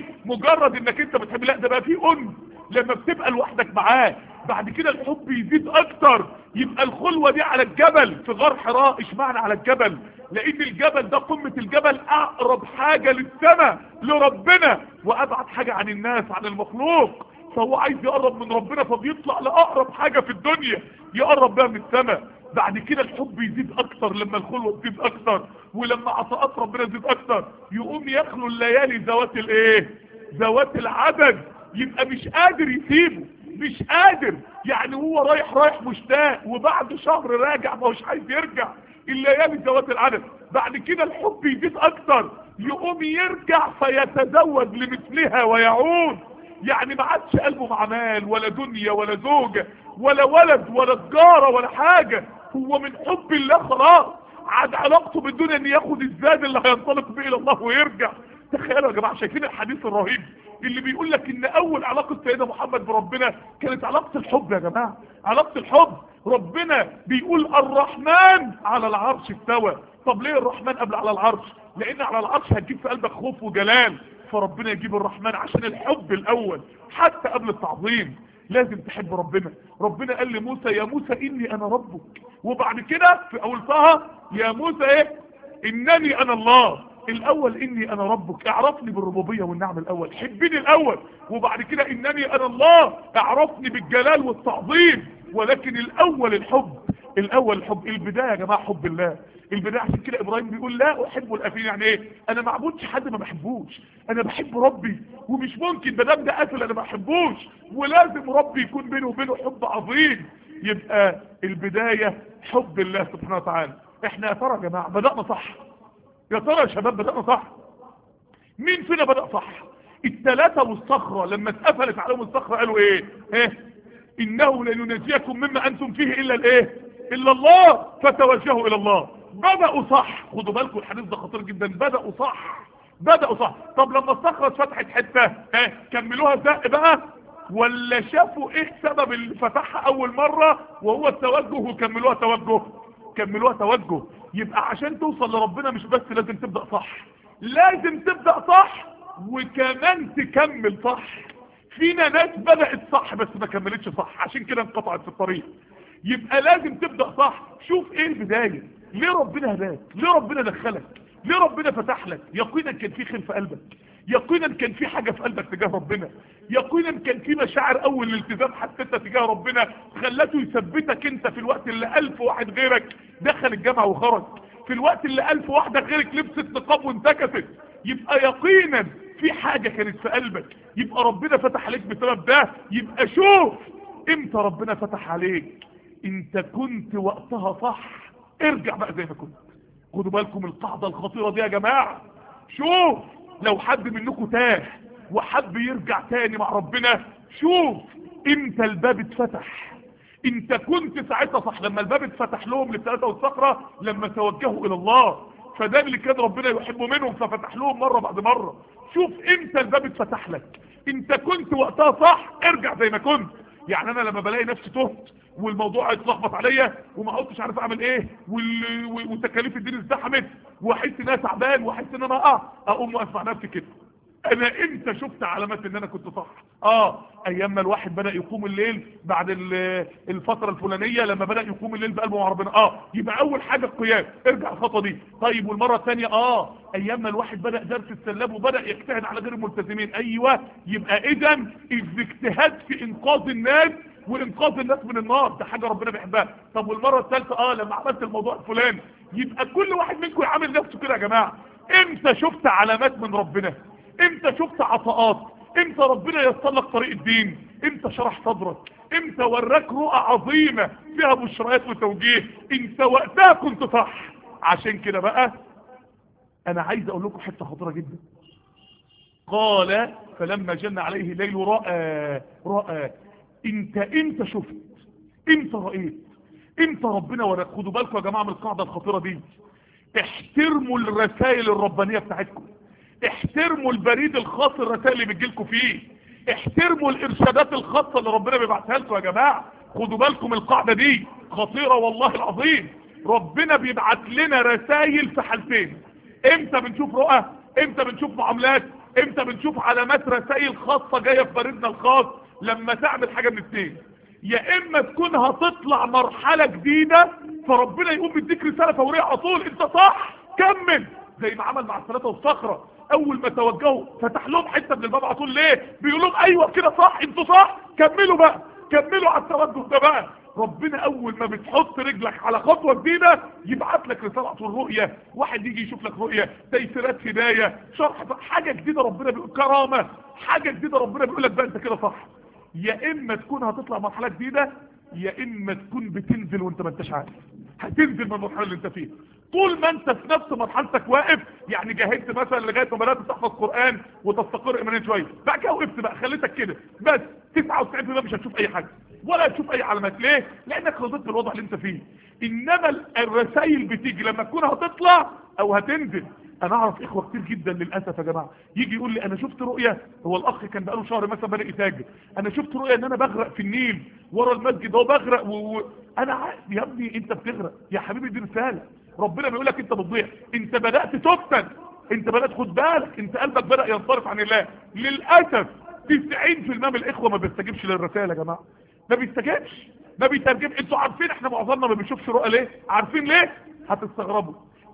مجرد انك انت بتحب لا ده بقى في انس لما بتبقى لوحدك معاه بعد كده الحب يزيد اكتر يبقى الخلوة دي على الجبل في غار حراء اشمعنى على الجبل لان الجبل ده قمة الجبل اقرب حاجة للسماء لربنا وابعد حاجة عن الناس عن المخلوق فهو عايز يقرب من ربنا فبيطلع لأقرب حاجة في الدنيا يقرب بها من السماء بعد كده الحب يزيد اكتر لما الخلوة تزيد اكتر ولما عطاءات ربنا تزيد اكتر يقوم يخلو الليالي ذوات الايه ذوات العدد يبقى مش قادر يسيبه مش قادر يعني هو رايح رايح مشتاق وبعد شهر راجع ما هوش عايز يرجع الليالي ذوات العدد بعد كده الحب يزيد اكتر يقوم يرجع فيتزوج لمثلها ويعود يعني ما عادش قلبه مع مال ولا دنيا ولا زوجة ولا ولد ولا تجارة ولا حاجة هو من حب الله خلاص عاد علاقته بالدنيا ان ياخد الزاد اللي هينطلق به الى الله ويرجع تخيلوا يا جماعة شايفين الحديث الرهيب اللي بيقول لك ان اول علاقة سيدنا محمد بربنا كانت علاقة الحب يا جماعة علاقة الحب ربنا بيقول الرحمن على العرش استوى طب ليه الرحمن قبل على العرش لان على العرش هتجيب في قلبك خوف وجلال فربنا يجيب الرحمن عشان الحب الاول حتى قبل التعظيم لازم تحب ربنا ربنا قال لموسى يا موسى اني انا ربك وبعد كده في اولتها يا موسى ايه انني انا الله الاول اني انا ربك اعرفني بالربوبية والنعم الاول حبني الاول وبعد كده انني انا الله اعرفني بالجلال والتعظيم ولكن الاول الحب الاول الحب البداية يا جماعة حب الله البداية عشان كده ابراهيم بيقول لا احب الافين يعني ايه انا ما اعبدش حد ما بحبوش انا بحب ربي ومش ممكن ما ده قتل انا ما بحبوش ولازم ربي يكون بينه وبينه حب عظيم يبقى البداية حب الله سبحانه وتعالى احنا يا ترى يا جماعة بدأنا صح يا ترى يا شباب بدأنا صح مين فينا بدأ صح الثلاثة والصخرة لما اتقفلت عليهم الصخرة قالوا ايه ايه انه لن ينجيكم مما انتم فيه الا الايه الا الله فتوجهوا الى الله بدأوا صح خدوا بالكم الحديث ده خطير جدا بدأوا صح بدأوا صح طب لما الصخرة اتفتحت حتة اه كملوها زق بقى ولا شافوا ايه سبب اللي فتحها اول مرة وهو التوجه وكملوها توجه كملوها توجه يبقى عشان توصل لربنا مش بس لازم تبدأ صح لازم تبدأ صح وكمان تكمل صح فينا ناس بدأت صح بس ما كملتش صح عشان كده انقطعت في الطريق يبقى لازم تبدأ صح شوف ايه البداية ليه ربنا هداك ليه ربنا دخلك ليه ربنا فتح لك يقينا كان في خير في قلبك يقينا كان في حاجة في قلبك تجاه ربنا يقينا كان في مشاعر اول الالتزام حسيتها تجاه ربنا خلته يثبتك انت في الوقت اللي الف واحد غيرك دخل الجامعة وخرج في الوقت اللي الف واحدة غيرك لبست نقاب وانتكست يبقى يقينا في حاجة كانت في قلبك يبقى ربنا فتح عليك بسبب ده يبقى شوف امتى ربنا فتح عليك انت كنت وقتها صح ارجع بقى زي ما كنت خدوا بالكم القاعدة الخطيرة دي يا جماعة شوف لو حد منكم تاه وحب يرجع تاني مع ربنا شوف امتى الباب اتفتح انت كنت ساعتها صح لما الباب اتفتح لهم للثلاثة والصخرة لما توجهوا الى الله فده اللي كان ربنا يحبه منهم ففتح لهم مرة بعد مرة شوف امتى الباب اتفتح لك انت كنت وقتها صح ارجع زي ما كنت يعني انا لما بلاقي نفسي تهت والموضوع اتلخبط عليا وما عدتش عارف اعمل ايه وال... وتكاليف الدين ازدحمت واحس ان انا تعبان واحس ان انا اقع اقوم واقف مع نفسي كده انا امتى شفت علامات ان انا كنت صح اه ايام ما الواحد بدا يقوم الليل بعد الفتره الفلانيه لما بدا يقوم الليل بقلبه مع ربنا اه يبقى اول حاجه القيام ارجع الخطوه دي طيب والمره الثانيه اه ايام ما الواحد بدا درس السلاب وبدا يجتهد على غير الملتزمين ايوه يبقى اذا الاجتهاد في انقاذ الناس وانقاذ الناس من النار ده حاجه ربنا بيحبها طب والمره الثالثه اه لما عملت الموضوع الفلاني يبقى كل واحد منكم يعامل نفسه كده يا جماعه امتى شفت علامات من ربنا امتى شفت عطاءات امتى ربنا يسر لك طريق الدين امتى شرح صدرك امتى وراك رؤى عظيمة فيها بشريات وتوجيه انت وقتها كنت صح عشان كده بقى انا عايز اقول لكم حتة خطيرة جدا قال فلما جن عليه الليل رأى رأى انت امتى شفت امتى رأيت امتى ربنا وراك خدوا بالكم يا جماعة من القاعدة الخطيرة دي احترموا الرسائل الربانية بتاعتكم احترموا البريد الخاص الرسائل اللي بتجيلكم فيه احترموا الارشادات الخاصة اللي ربنا بيبعتها لكم يا جماعة خدوا بالكم القاعدة دي خطيرة والله العظيم ربنا بيبعت لنا رسائل في حالتين امتى بنشوف رؤى امتى بنشوف معاملات امتى بنشوف علامات رسائل خاصة جاية في بريدنا الخاص لما تعمل حاجة من اتنين يا اما تكون هتطلع مرحلة جديدة فربنا يقوم بيديك رسالة فورية على طول انت صح كمل زي ما عمل مع الثلاثة والصخرة اول ما توجهوا فتح لهم حتة من الباب على طول ليه بيقول لهم ايوه كده صح انتوا صح كملوا بقى كملوا على التوجه ده بقى ربنا اول ما بتحط رجلك على خطوة جديدة يبعت لك رسالة على طول رؤية واحد يجي يشوف لك رؤية تيسيرات هداية شرح حاجة جديدة ربنا بيقول كرامة حاجة جديدة ربنا بيقول لك بقى انت كده صح يا اما تكون هتطلع مرحلة جديدة يا اما تكون بتنزل وانت ما انتش عارف هتنزل من المرحلة اللي انت فيها طول ما انت في نفس مرحلتك واقف يعني جاهدت مثلا لغايه ما بدات تحفظ قران وتستقر ايمانيا شويه بعد كده وقفت بقى خليتك كده بس 99% مش هتشوف اي حاجه ولا هتشوف اي علامات ليه لانك رضيت بالوضع اللي انت فيه انما الرسائل بتيجي لما تكون هتطلع او هتنزل انا اعرف اخوه كتير جدا للاسف يا جماعه يجي يقول لي انا شفت رؤيه هو الاخ كان بقاله شهر مثلا بدا يتاجر انا شفت رؤيه ان انا بغرق في النيل ورا المسجد اهو بغرق و... و... انا عارف يا ابني انت بتغرق يا حبيبي دي رساله ربنا بيقول لك انت بتضيع انت بدات تفتن انت بدات خد بالك انت قلبك بدا ينصرف عن الله للاسف 90% من الاخوه ما بيستجيبش للرسائل يا جماعه ما بيستجيبش ما بيترجم انتوا عارفين احنا معظمنا ما بنشوفش رؤى ليه عارفين ليه هتستغربوا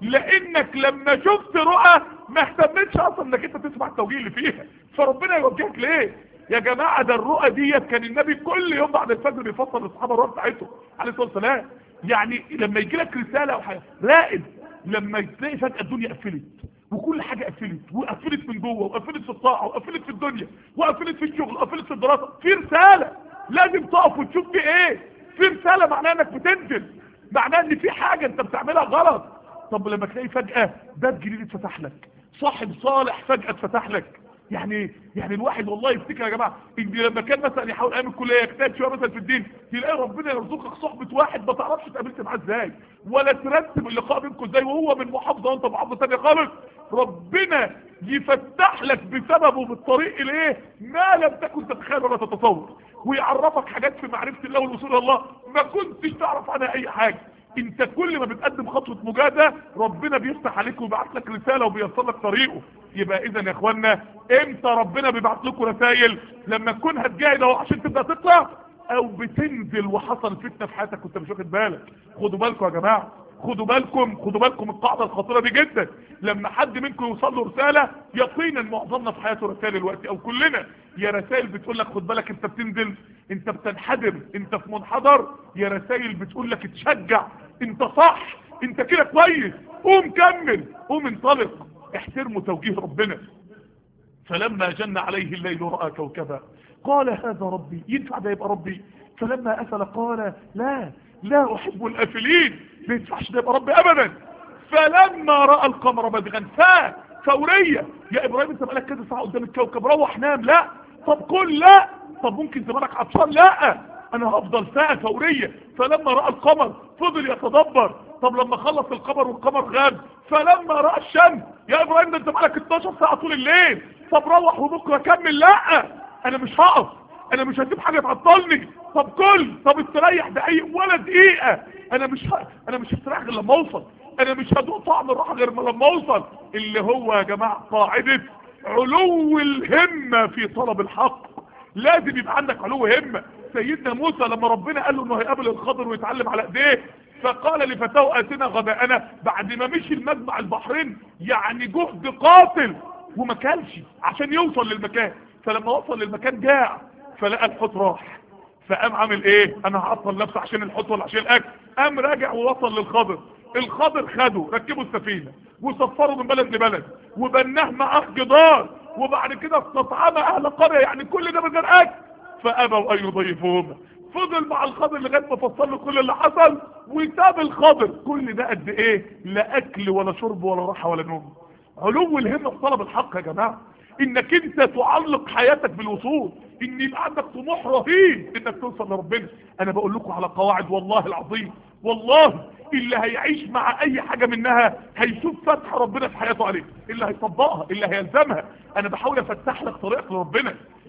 لانك لما شفت رؤى ما اهتمتش اصلا انك انت تسمع التوجيه اللي فيها فربنا يوجهك ليه يا جماعة ده الرؤى ديت كان النبي كل يوم بعد الفجر بيفصل للصحابة الرؤى بتاعته عليه الصلاة والسلام يعني لما يجي لك رسالة او حاجة راقد لما تلاقي فجأة الدنيا قفلت وكل حاجة قفلت وقفلت من جوه وقفلت في الطاعة وقفلت في الدنيا وقفلت في الشغل وقفلت في الدراسة في رسالة لازم تقف وتشوف في ايه في رسالة معناها انك بتنزل معناها ان في حاجة انت بتعملها غلط طب لما تلاقي فجأة باب جديد اتفتح لك صاحب صالح فجأة اتفتح لك يعني يعني الواحد والله يفتكر يا جماعه ان لما كان مثلا يحاول ايام الكليه يجتهد شويه مثلا في الدين تلاقي ربنا يرزقك صحبه واحد ما تعرفش اتقابلت معاه ازاي ولا ترتب اللقاء بينكم ازاي وهو من محافظه وانت محافظه ثانيه خالص ربنا يفتح لك بسببه بالطريق الايه ما لم تكن تتخيل ولا تتصور ويعرفك حاجات في معرفه الله والوصول الى الله ما كنتش تعرف عنها اي حاجه انت كل ما بتقدم خطوة مجاهدة ربنا بيفتح عليك ويبعت لك رسالة وبيصل لك طريقه يبقى اذا يا اخوانا امتى ربنا بيبعت لكم رسائل لما تكون هتجاهد اهو عشان تبدا تطلع او بتنزل وحصل فتنة في حياتك وانت مش واخد بالك خدوا بالكم يا جماعة خدوا بالكم خدوا بالكم القاعدة الخطيرة دي جدا لما حد منكم يوصل له رسالة يقينا معظمنا في حياته رسائل الوقت او كلنا يا رسائل بتقول لك خد بالك انت بتنزل انت بتنحدر انت في منحدر يا رسائل بتقول لك اتشجع انت صح انت كده كويس قوم كمل قوم انطلق احترموا توجيه ربنا فلما جن عليه الليل رأى كوكبا قال هذا ربي ينفع ده يبقى ربي فلما أفل قال لا لا أحب الأفلين ما ينفعش ده يبقى ربي أبدا فلما رأى القمر بدغا فا فورية يا إبراهيم انت بقالك كذا ساعة قدام الكوكب روح نام لا طب قل لا طب ممكن زمانك عطشان لا انا هفضل ساعة فورية فلما رأى القمر فضل يتدبر طب لما خلص القمر والقمر غاب فلما رأى الشمس يا ابراهيم ده انت بقالك 12 ساعة طول الليل طب روح وبكرة كمل لا انا مش هقف انا مش هسيب حاجة تعطلني طب كل طب استريح دقايق ولا دقيقة انا مش ه... انا مش هستريح غير لما اوصل انا مش هدوق طعم الراحة غير لما اوصل اللي هو يا جماعة قاعدة علو الهمة في طلب الحق لازم يبقى عندك علو همة سيدنا موسى لما ربنا قال له انه هيقابل الخضر ويتعلم على ايديه فقال لفتاه اتنا غداءنا بعد ما مشي المجمع البحرين يعني جهد قاتل وما كلش عشان يوصل للمكان فلما وصل للمكان جاع فلقى الحوت راح فقام عامل ايه انا هعطل نفسي عشان الحوت ولا عشان الاكل قام راجع ووصل للخضر الخضر خده ركبوا السفينه وسفروا من بلد لبلد وبناه معاه جدار وبعد كده استطعم اهل قريه يعني كل ده من غير اكل فابوا ان يضيفوهما فضل مع الخضر لغايه ما فصل له كل اللي حصل وساب الخضر كل ده قد ايه لا اكل ولا شرب ولا راحه ولا نوم علو الهمه في طلب الحق يا جماعه انك انت تعلق حياتك بالوصول ان يبقى عندك طموح رهيب انك توصل لربنا انا بقول لكم على قواعد والله العظيم والله اللي هيعيش مع اي حاجة منها هيشوف فتح ربنا في حياته عليه اللي هيطبقها اللي هيلزمها انا بحاول افتح لك طريقك لربنا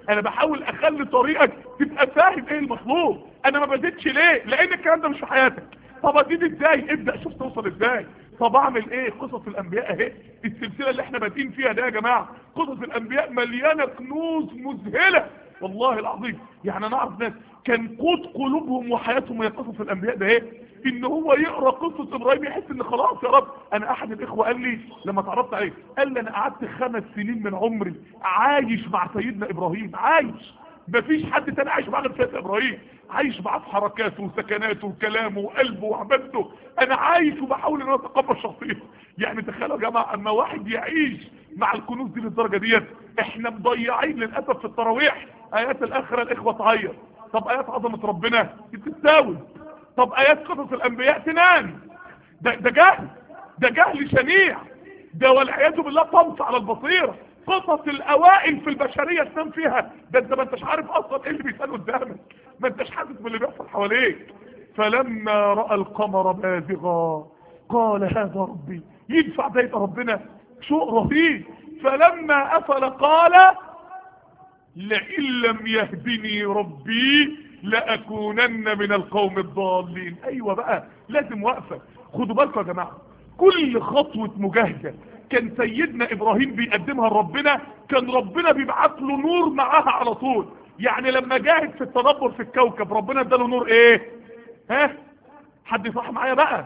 انا بحاول اخلي طريقك تبقى فاهم ايه المطلوب انا ما بديتش ليه لان الكلام ده مش في حياتك طب ازيد ازاي ابدا شوف توصل ازاي طب اعمل ايه قصص الانبياء اهي السلسله اللي احنا بادئين فيها ده يا جماعه قصص الانبياء مليانه كنوز مذهله والله العظيم يعني انا اعرف ناس كان قوت قلوبهم وحياتهم هي قصص الانبياء ده ايه ان هو يقرا قصه ابراهيم يحس ان خلاص يا رب انا احد الاخوه قال لي لما اتعرفت عليه قال لي انا قعدت خمس سنين من عمري عايش مع سيدنا ابراهيم عايش مفيش حد تاني عايش مع غير سيدنا ابراهيم عايش معاه في حركاته وسكناته وكلامه وقلبه وعبادته انا عايش وبحاول ان انا اتقبل شخصيته يعني تخيلوا يا جماعه اما واحد يعيش مع الكنوز دي للدرجه ديت احنا مضيعين للاسف في التراويح ايات الاخره الاخوه تعيط طب ايات عظمه ربنا تتساوي طب ايات قصص الانبياء تنام ده ده جهل ده جهل شنيع ده والعياذ بالله طمس على البصيره قصص الاوائل في البشريه تنام فيها ده انت ما انتش عارف اصلا ايه اللي بيسال قدامك ما انتش حاسس باللي بيحصل حواليك فلما راى القمر بازغا قال هذا ربي يدفع ده يبقى ربنا شوق رهيب فلما افل قال لئن لم يهدني ربي لأكونن من القوم الضالين ايوه بقى لازم وقفة خدوا بالكم يا جماعة كل خطوة مجاهدة كان سيدنا ابراهيم بيقدمها لربنا كان ربنا بيبعت له نور معاها على طول يعني لما جاهد في التدبر في الكوكب ربنا اداله نور ايه ها حد يصح معايا بقى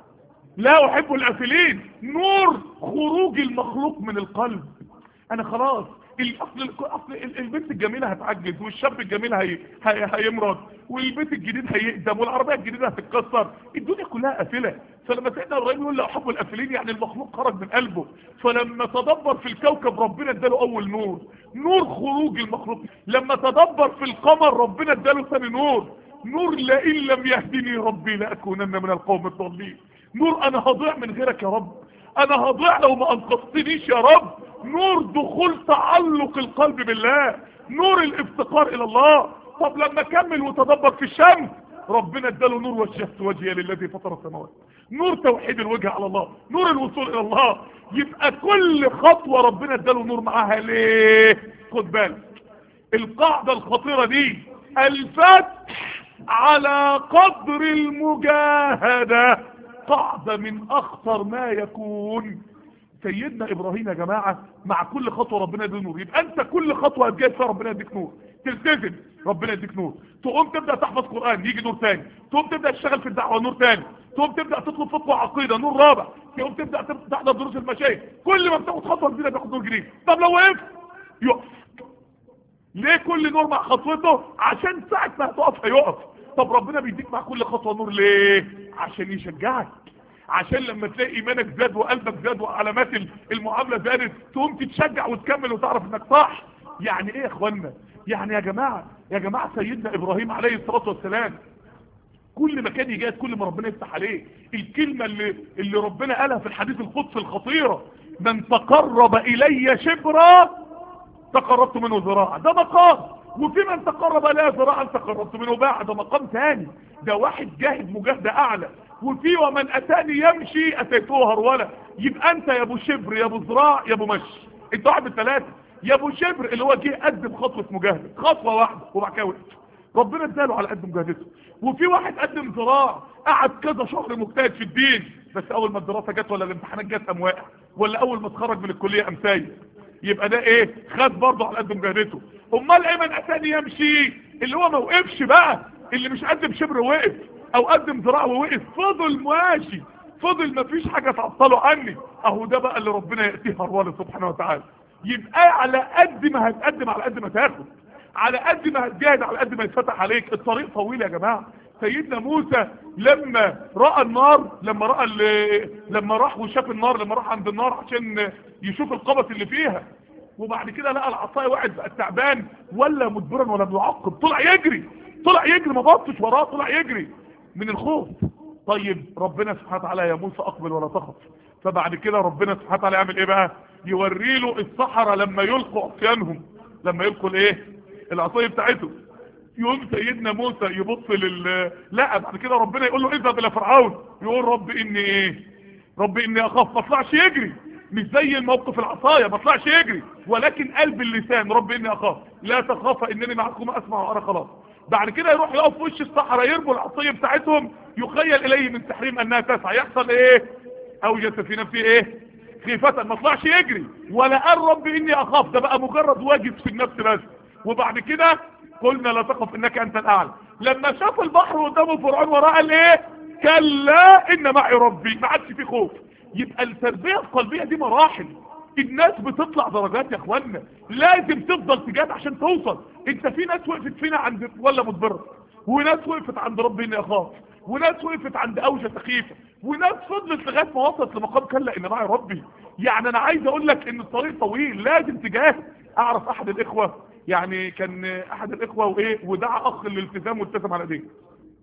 لا احب الافلين نور خروج المخلوق من القلب انا خلاص الاصل اصل البنت الجميله هتعجز والشاب الجميل هي... هي... هيمرض والبيت الجديد هيقدم والعربيه الجديده هتتكسر الدنيا كلها قافله فلما سيدنا ابراهيم يقول لا احب الافلين يعني المخلوق خرج من قلبه فلما تدبر في الكوكب ربنا اداله اول نور نور خروج المخلوق لما تدبر في القمر ربنا اداله ثاني نور نور لئن لم يهدني ربي لاكونن من القوم الضالين نور انا هضيع من غيرك يا رب انا هضيع لو ما انقذتنيش يا رب نور دخول تعلق القلب بالله نور الافتقار الى الله طب لما كمل وتدبر في الشمس ربنا اداله نور وجهت وجهي للذي فطر السماوات نور توحيد الوجه على الله نور الوصول الى الله يبقى كل خطوة ربنا اداله نور معاها ليه خد بالك القاعدة الخطيرة دي الفتح على قدر المجاهدة قاعدة من اخطر ما يكون سيدنا ابراهيم يا جماعة مع كل خطوة ربنا يديك نور يبقى انت كل خطوة هتجاهد فيها ربنا يديك نور تلتزم ربنا يديك نور تقوم تبدأ تحفظ قرآن يجي نور تاني تقوم تبدأ تشتغل في الدعوة نور تاني تقوم تبدأ تطلب فقه عقيدة نور رابع تقوم تبدأ تحضر دروس المشايخ كل ما بتاخد خطوة جديدة بياخد نور جديد طب لو وقفت يقف ليه كل نور مع خطوته عشان ساعة ما هتقف هيقف طب ربنا بيديك مع كل خطوة نور ليه عشان يشجعك عشان لما تلاقي ايمانك زاد وقلبك زاد وعلامات المعاملة زادت تقوم تتشجع وتكمل وتعرف انك صح يعني ايه يا اخوانا يعني يا جماعة يا جماعة سيدنا ابراهيم عليه الصلاة والسلام كل ما كان يجاهد كل ما ربنا يفتح عليه الكلمة اللي, اللي ربنا قالها في الحديث القدس الخطيرة من تقرب الي شبرا تقربت منه ذراعا ده مقام وفي من تقرب لا ذراعا تقربت منه باع ده مقام ثاني ده واحد جاهد مجاهدة اعلى وفي ومن اتاني يمشي اتيته هرولا يبقى انت يا ابو شبر يا ابو ذراع يا ابو مشي انت واحد من ثلاثه يا ابو شبر اللي هو جه قدم خطوه مجاهده خطوه واحده وبعد كده وقف ربنا اداله على قد مجاهدته وفي واحد قدم ذراع قعد كذا شهر مجتهد في الدين بس اول ما الدراسه جت ولا الامتحانات جت قام واقع ولا اول ما اتخرج من الكليه قام سايب يبقى ده ايه خد برضه على قد مجاهدته امال ايه من اتاني يمشي اللي هو ما وقفش بقى اللي مش قدم شبر وقف او قدم ذراع ووقف فضل ماشي فضل ما فيش حاجة تعطله عني اهو ده بقى اللي ربنا يأتيه هرواله سبحانه وتعالى يبقى على قد ما هتقدم على قد ما تاخد على قد ما هتجاهد على قد ما يتفتح عليك الطريق طويل يا جماعة سيدنا موسى لما رأى النار لما رأى لما راح وشاف النار لما راح عند النار عشان يشوف القبس اللي فيها وبعد كده لقى العصايه وقعت بقى تعبان ولا مدبرا ولا بيعقب طلع يجري طلع يجري ما بطش وراه طلع يجري من الخوف طيب ربنا سبحانه وتعالى يا موسى اقبل ولا تخف فبعد كده ربنا سبحانه وتعالى يعمل ايه بقى يوري له الصحراء لما يلقوا عصيانهم لما يلقوا الايه العصايه بتاعته يقوم سيدنا موسى يبص لل لا بعد كده ربنا يقول له اذهب الى فرعون يقول رب اني ايه رب اني اخاف ما طلعش يجري مش زي الموقف العصايه ما طلعش يجري ولكن قلب اللسان رب اني اخاف لا تخاف انني معكم اسمع وارى خلاص بعد كده يروح يقف في وش الصحراء يرموا العصايه بتاعتهم يخيل اليه من تحريم انها تسعى يحصل ايه اوجس في نفسه ايه خيفة ما طلعش يجري ولا قال رب اني اخاف ده بقى مجرد واجد في النفس بس وبعد كده قلنا لا تخف انك انت الاعلى لما شاف البحر قدامه فرعون وراه قال ايه كلا ان معي ربي ما عادش في خوف يبقى التربيه القلبيه دي مراحل الناس بتطلع درجات يا اخوانا لازم تفضل تجاد عشان توصل انت في ناس وقفت فينا عند ولا مدبره وناس وقفت عند ربي اني اخاف وناس وقفت عند اوجه سخيفه وناس فضلت لغايه ما وصلت لمقام كلا ان معي ربي يعني انا عايز اقول لك ان الطريق طويل لازم تجاهد اعرف احد الاخوه يعني كان احد الاخوه وايه ودعا اخ للالتزام والتزم على ايديه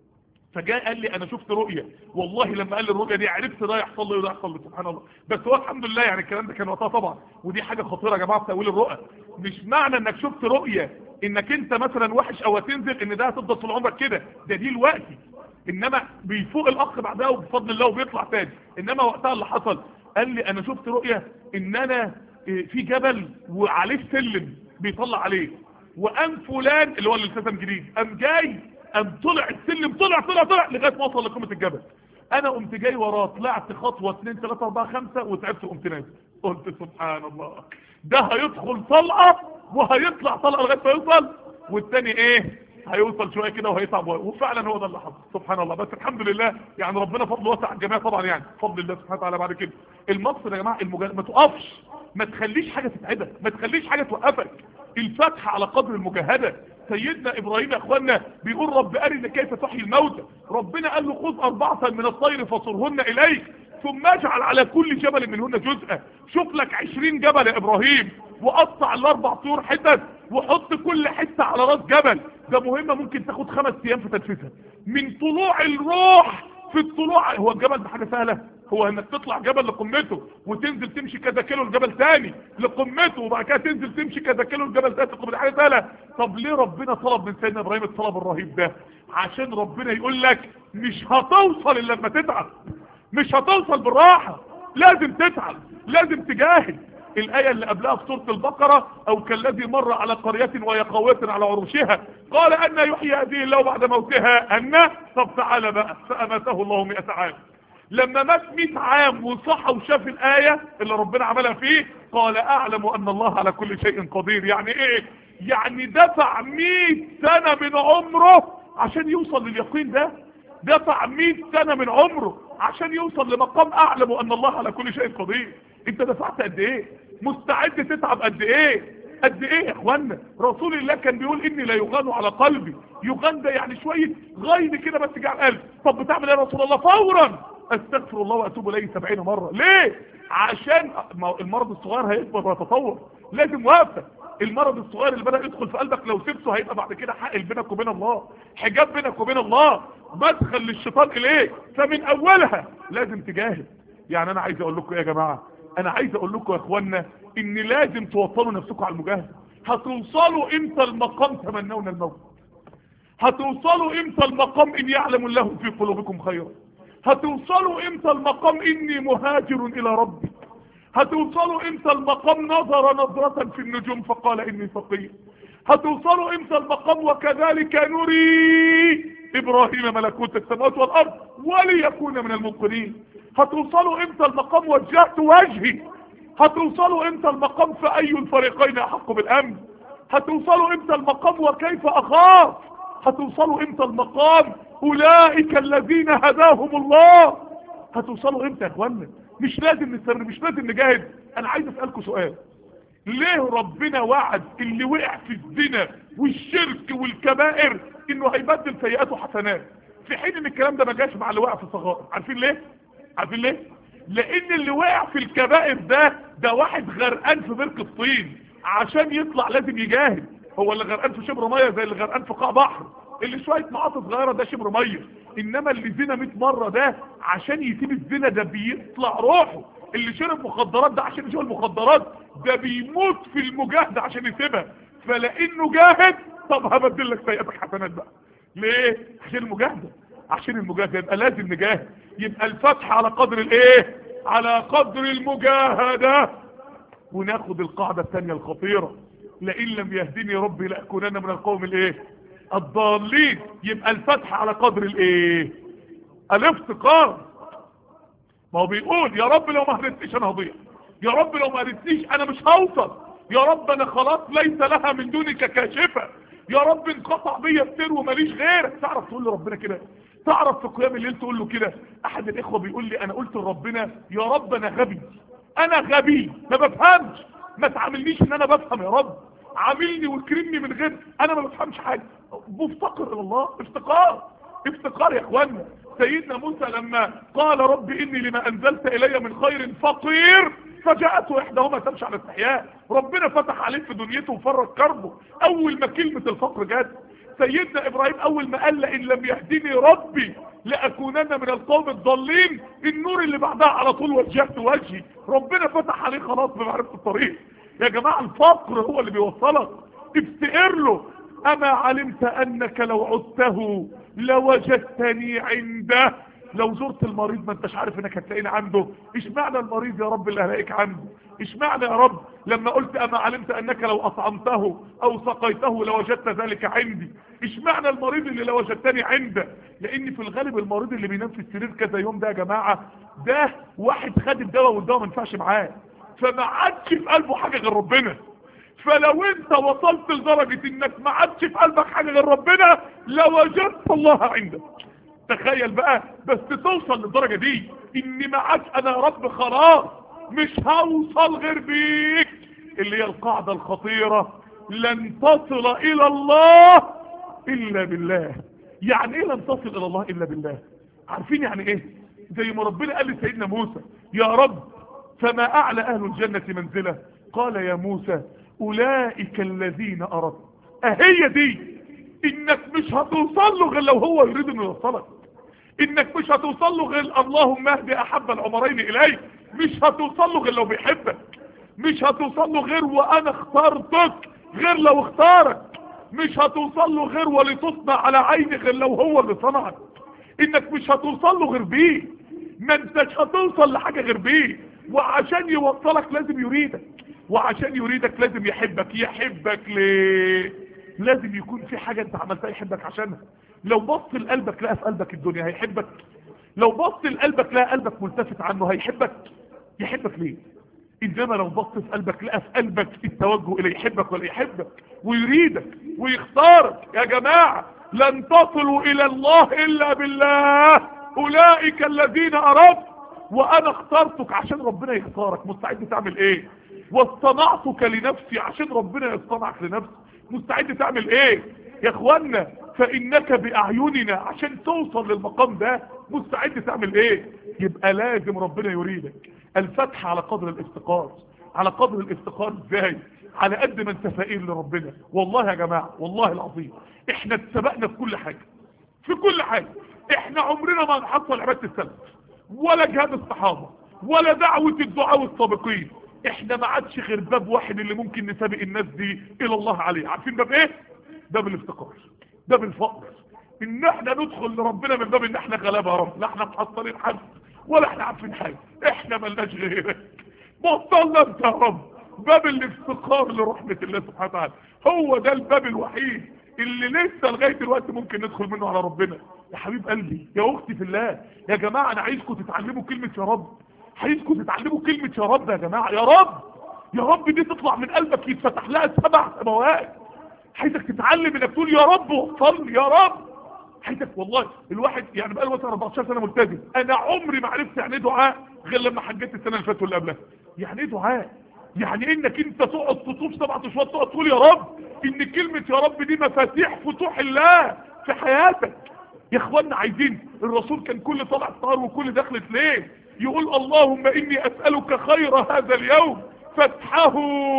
فجاء قال لي انا شفت رؤية والله لما قال لي الرؤية دي عرفت ده يحصل لي وده يحصل لي سبحان الله بس هو الحمد لله يعني الكلام ده كان وقتها طبعا ودي حاجة خطيرة يا جماعة في تأويل الرؤى مش معنى انك شفت رؤية انك انت مثلا وحش او هتنزل ان ده هتفضل طول عمرك كده ده دي الوقت انما بيفوق الاخ بعدها وبفضل الله وبيطلع تاني انما وقتها اللي حصل قال لي انا شفت رؤية ان انا في جبل وعليه سلم بيطلع عليه وقام فلان اللي هو اللي التزم جديد قام جاي قام طلع السلم طلع طلع طلع لغايه ما وصل لقمه الجبل انا قمت جاي وراه طلعت خطوه 2 3 4 5 وتعبت وقمت نازل قلت سبحان الله ده هيدخل طلقه وهيطلع طلقه لغايه ما يوصل والتاني ايه هيوصل شويه كده وهيتعب وفعلا هو ده اللي حصل سبحان الله بس الحمد لله يعني ربنا فضل واسع على الجميع طبعا يعني فضل الله سبحانه وتعالى بعد كده المقصد يا جماعه المجاهد ما تقفش ما تخليش حاجه تتعبك ما تخليش حاجه توقفك الفتح على قدر المجاهده سيدنا ابراهيم يا اخوانا بيقول رب ارنا كيف تحيي الموتى ربنا قال له خذ اربعه من الطير فصرهن اليك ثم اجعل على كل جبل منهن جزءا شوف لك عشرين جبل يا ابراهيم وقطع الاربع طيور حتت وحط كل حته على راس جبل ده مهمه ممكن تاخد خمس ايام في تنفيذها من طلوع الروح في الطلوع هو الجبل ده حاجه سهله هو انك تطلع جبل لقمته وتنزل تمشي كذا كيلو الجبل تاني لقمته وبعد كده تنزل تمشي كذا كيلو الجبل تاني لقمته حاجه سهله طب ليه ربنا طلب من سيدنا ابراهيم الطلب الرهيب ده عشان ربنا يقول لك مش هتوصل الا لما تتعب مش هتوصل بالراحه لازم تتعب لازم تجاهد الآية اللي قبلها في سورة البقرة أو كالذي مر على قرية وهي قوية على عروشها قال أن يحيي هذه الله بعد موتها أن طب تعالى بقى فأماته الله مئة عام لما مات 100 عام وصحى وشاف الآية اللي ربنا عملها فيه قال أعلم أن الله على كل شيء قدير يعني إيه يعني دفع 100 سنة من عمره عشان يوصل لليقين ده دفع 100 سنة من عمره عشان يوصل لمقام أعلم أن الله على كل شيء قدير انت دفعت قد ايه مستعد تتعب قد ايه قد ايه يا اخوانا رسول الله كان بيقول اني لا يغان على قلبي يغان ده يعني شوية غين كده بس جه على القلب طب بتعمل ايه يا رسول الله فورا استغفر الله واتوب اليه 70 مرة ليه عشان المرض الصغير هيكبر ويتطور لازم وقفه المرض الصغير اللي بدأ يدخل في قلبك لو سبته هيبقى بعد كده حائل بينك وبين الله حجاب بينك وبين الله مدخل للشيطان اليك فمن اولها لازم تجاهد يعني انا عايز اقول لكم يا جماعه انا عايز اقول لكم يا اخوانا ان لازم توصلوا نفسكم على المجاهده هتوصلوا امتى المقام تمنون الموت هتوصلوا امتى المقام ان يعلم الله في قلوبكم خيرا هتوصلوا امتى المقام اني مهاجر الى ربي هتوصلوا امتى المقام نظر نظرة في النجوم فقال اني فقير هتوصلوا امتى المقام وكذلك نري ابراهيم ملكوت السماوات والارض وليكون من المنقذين هتوصلوا امتى المقام وجهت وجهي هتوصلوا امتى المقام فاي الفريقين احق بالامن هتوصلوا امتى المقام وكيف اخاف هتوصلوا امتى المقام اولئك الذين هداهم الله هتوصلوا امتى يا اخوانا مش لازم نستمر مش لازم نجاهد انا عايز اسالكم سؤال ليه ربنا وعد اللي وقع في الزنا والشرك والكبائر انه هيبدل سيئاته حسنات في حين ان الكلام ده ما جاش مع اللي وقع في الصغائر عارفين ليه عارفين ليه لان اللي وقع في الكبائر ده ده واحد غرقان في بركة الطين عشان يطلع لازم يجاهد هو اللي غرقان في شبر ميه زي اللي غرقان في قاع بحر اللي شويه معاطف صغيره ده شبر ميه انما اللي زنا 100 مره ده عشان يسيب الزنا ده بيطلع روحه اللي شرب مخدرات ده عشان يشرب المخدرات ده بيموت في المجاهده عشان يسيبها فلانه جاهد طب هبدل لك سيئاتك حسنات بقى ليه عشان المجاهده عشان المجاهده يبقى لازم نجاهد يبقى الفتح على قدر الايه على قدر المجاهدة وناخد القاعدة الثانية الخطيرة لئن لم يهدني ربي لأكونن من القوم الايه الضالين يبقى الفتح على قدر الايه الافتقار ما هو بيقول يا رب لو ما هدتنيش انا هضيع يا رب لو ما هدتنيش انا مش هوصل يا رب انا خلاص ليس لها من دونك كاشفة يا رب انقطع بيا السر وماليش غيرك تعرف تقول لربنا كده تعرف في قيام الليل تقول له كده احد الاخوة بيقول لي انا قلت لربنا يا رب انا غبي انا غبي ما بفهمش ما تعاملنيش ان انا بفهم يا رب عاملني واكرمني من غير انا ما بفهمش حاجة مفتقر الى الله افتقار افتقار يا اخوانا سيدنا موسى لما قال رب اني لما انزلت الي من خير فقير فجاءته احداهما تمشي على استحياء ربنا فتح عليه في دنيته وفرج كربه اول ما كلمة الفقر جت سيدنا ابراهيم اول ما قال لئن لم يهدني ربي لاكونن من القوم الضالين النور اللي بعدها على طول وجهت وجهي ربنا فتح عليه خلاص بمعرفة الطريق يا جماعة الفقر هو اللي بيوصلك افتقر له اما علمت انك لو عدته لوجدتني عنده لو زرت المريض ما انتش عارف انك هتلاقيني عنده ايش معنى المريض يا رب اللي هلاقيك عنده ايش معنى يا رب لما قلت اما علمت انك لو اطعمته او سقيته لوجدت ذلك عندي ايش معنى المريض اللي لوجدتني عنده لان في الغالب المريض اللي بينام في السرير كذا يوم ده يا جماعة ده واحد خد الدواء والدواء ما ينفعش معاه فما عادش في قلبه حاجة غير ربنا فلو انت وصلت لدرجة انك ما عادش في قلبك حاجة غير ربنا لوجدت الله عندك تخيل بقى بس توصل للدرجة دي اني ما عادش انا يا رب خلاص مش هوصل غير بيك اللي هي القاعدة الخطيرة لن تصل الى الله الا بالله يعني ايه لن تصل الى الله الا بالله عارفين يعني ايه زي ما ربنا قال لسيدنا موسى يا رب فما اعلى اهل الجنة منزلة قال يا موسى اولئك الذين اردت اهي دي انك مش هتوصل له غير لو هو يريد انه يوصلك انك مش هتوصل له غير اللهم اهدي احب العمرين اليك مش هتوصل له غير لو بيحبك مش هتوصل له غير وانا اخترتك غير لو اختارك مش هتوصل له غير ولتصنع على عيني غير لو هو اللي صنعك انك مش هتوصل له غير بيه ما انتش هتوصل لحاجة غير بيه وعشان يوصلك لازم يريدك وعشان يريدك لازم يحبك يحبك ليه لازم يكون في حاجة انت عملتها يحبك عشانها لو بص لقلبك لقى في قلبك الدنيا هيحبك لو بص لقلبك لقى قلبك ملتفت عنه هيحبك يحبك ليه انما لو بص في قلبك لقى في قلبك التوجه الى يحبك ولا يحبك ويريدك ويختارك يا جماعة لن تصلوا الى الله الا بالله اولئك الذين اردت وانا اخترتك عشان ربنا يختارك مستعد تعمل ايه واصطنعتك لنفسي عشان ربنا يصطنعك لنفسي مستعد تعمل ايه يا اخوانا فانك باعيننا عشان توصل للمقام ده مستعد تعمل ايه يبقى لازم ربنا يريدك الفتح على قدر الافتقار على قدر الافتقار ازاي على قد ما انت فقير لربنا والله يا جماعة والله العظيم احنا اتسبقنا في كل حاجة في كل حاجة احنا عمرنا ما نحصل عبادة السلف ولا جهاد الصحابة ولا دعوة الدعاء السابقين احنا ما عادش غير باب واحد اللي ممكن نسابق الناس دي الى الله عليه عارفين باب ايه باب الافتقار باب الفقر ان احنا ندخل لربنا من باب ان احنا غلابه يا رب لا احنا محصلين حد ولا احنا عارفين حاجه احنا ملناش غيرك بطلنا انت يا رب باب الافتقار لرحمه الله سبحانه وتعالى هو ده الباب الوحيد اللي لسه لغايه دلوقتي ممكن ندخل منه على ربنا يا حبيب قلبي يا اختي في الله يا جماعه انا عايزكم تتعلموا كلمه يا رب عايزكم تتعلموا كلمه يا رب يا جماعه يا رب يا رب دي تطلع من قلبك يتفتح لها سبع سماوات عايزك تتعلم انك تقول يا رب وصلني يا رب عايزك والله الواحد يعني بقى له مثلا 14 سنه ملتزم انا عمري ما عرفت يعني ايه دعاء غير لما حجيت السنه اللي فاتت واللي قبلها يعني ايه دعاء يعني انك انت تقعد تطوف سبعة اشواط تقعد تقول يا رب ان كلمة يا رب دي مفاتيح فتوح الله في حياتك يا اخوانا عايزين الرسول كان كل طلع نهار وكل دخلت ليه يقول اللهم اني اسألك خير هذا اليوم فتحه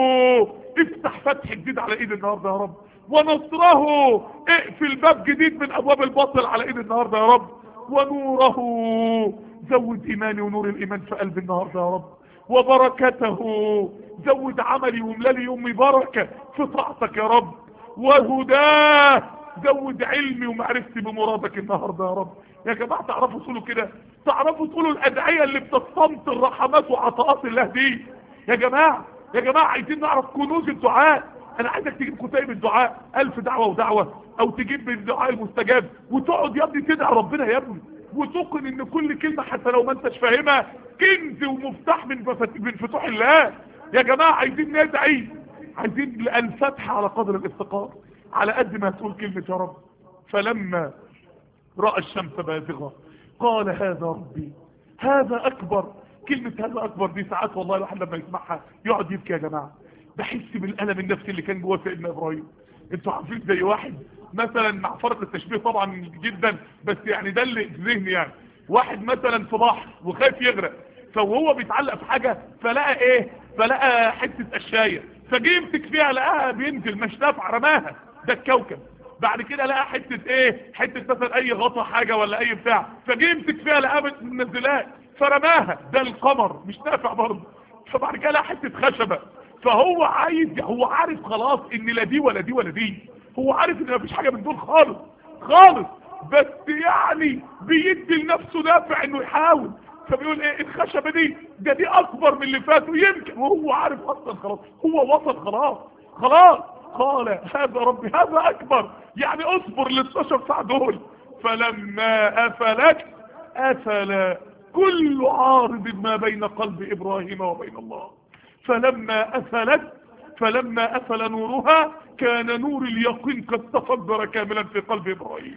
افتح فتح جديد على ايد النهاردة يا رب ونصره اقفل باب جديد من ابواب الباطل على ايد النهاردة يا رب ونوره زود ايماني ونور الايمان في قلب النهاردة يا رب وبركته زود عملي وملالي يومي بركة في طاعتك يا رب وهداه زود علمي ومعرفتي بمرادك النهارده يا رب يا جماعه تعرفوا تقولوا كده تعرفوا تقولوا الادعيه اللي بتصمت الرحمات وعطاءات الله دي يا جماعه يا جماعه عايزين نعرف كنوز الدعاء انا عايزك تجيب كتيب الدعاء الف دعوه ودعوه او تجيب من الدعاء المستجاب وتقعد يا ابني تدعي ربنا يا ابني وتوقن ان كل كلمه حتى لو ما انتش فاهمها كنز ومفتاح من مفات- من فتوح الله يا جماعه عايزين ندعي عايزين الفتح على قدر الافتقار على قد ما تقول كلمه يا رب فلما رأى الشمس بازغة قال هذا ربي هذا أكبر كلمة هذا أكبر دي ساعات والله الواحد لما يسمعها يقعد يبكي يا جماعة بحس بالألم النفسي اللي كان جوه سيدنا إبراهيم انتوا عارفين زي واحد مثلا مع فرق التشبيه طبعا جدا بس يعني ده اللي في ذهني يعني واحد مثلا في بحر وخايف يغرق فوهو بيتعلق في حاجة فلقى ايه فلقى حتة قشاية فجه يمسك فيها لقاها بينزل مش نافع رماها ده الكوكب بعد كده لقى حتة ايه حتة مثلا اي غطا حاجة ولا اي بتاع فجه يمسك فيها لقاها منزلات فرماها ده القمر مش نافع برضه فبعد كده لقى حتة خشبة فهو عايز هو عارف خلاص ان لا دي ولا دي ولا دي هو عارف ان مفيش حاجة من دول خالص خالص بس يعني بيدي لنفسه دافع انه يحاول فبيقول ايه الخشبة دي ده دي اكبر من اللي فاتوا يمكن وهو عارف اصلا خلاص هو وصل خلاص خلاص قال هذا ربي هذا اكبر يعني اصبر ل 12 ساعة دول فلما افلت افل كل عارض ما بين قلب ابراهيم وبين الله فلما افلت فلما افل نورها كان نور اليقين قد تفجر كاملا في قلب ابراهيم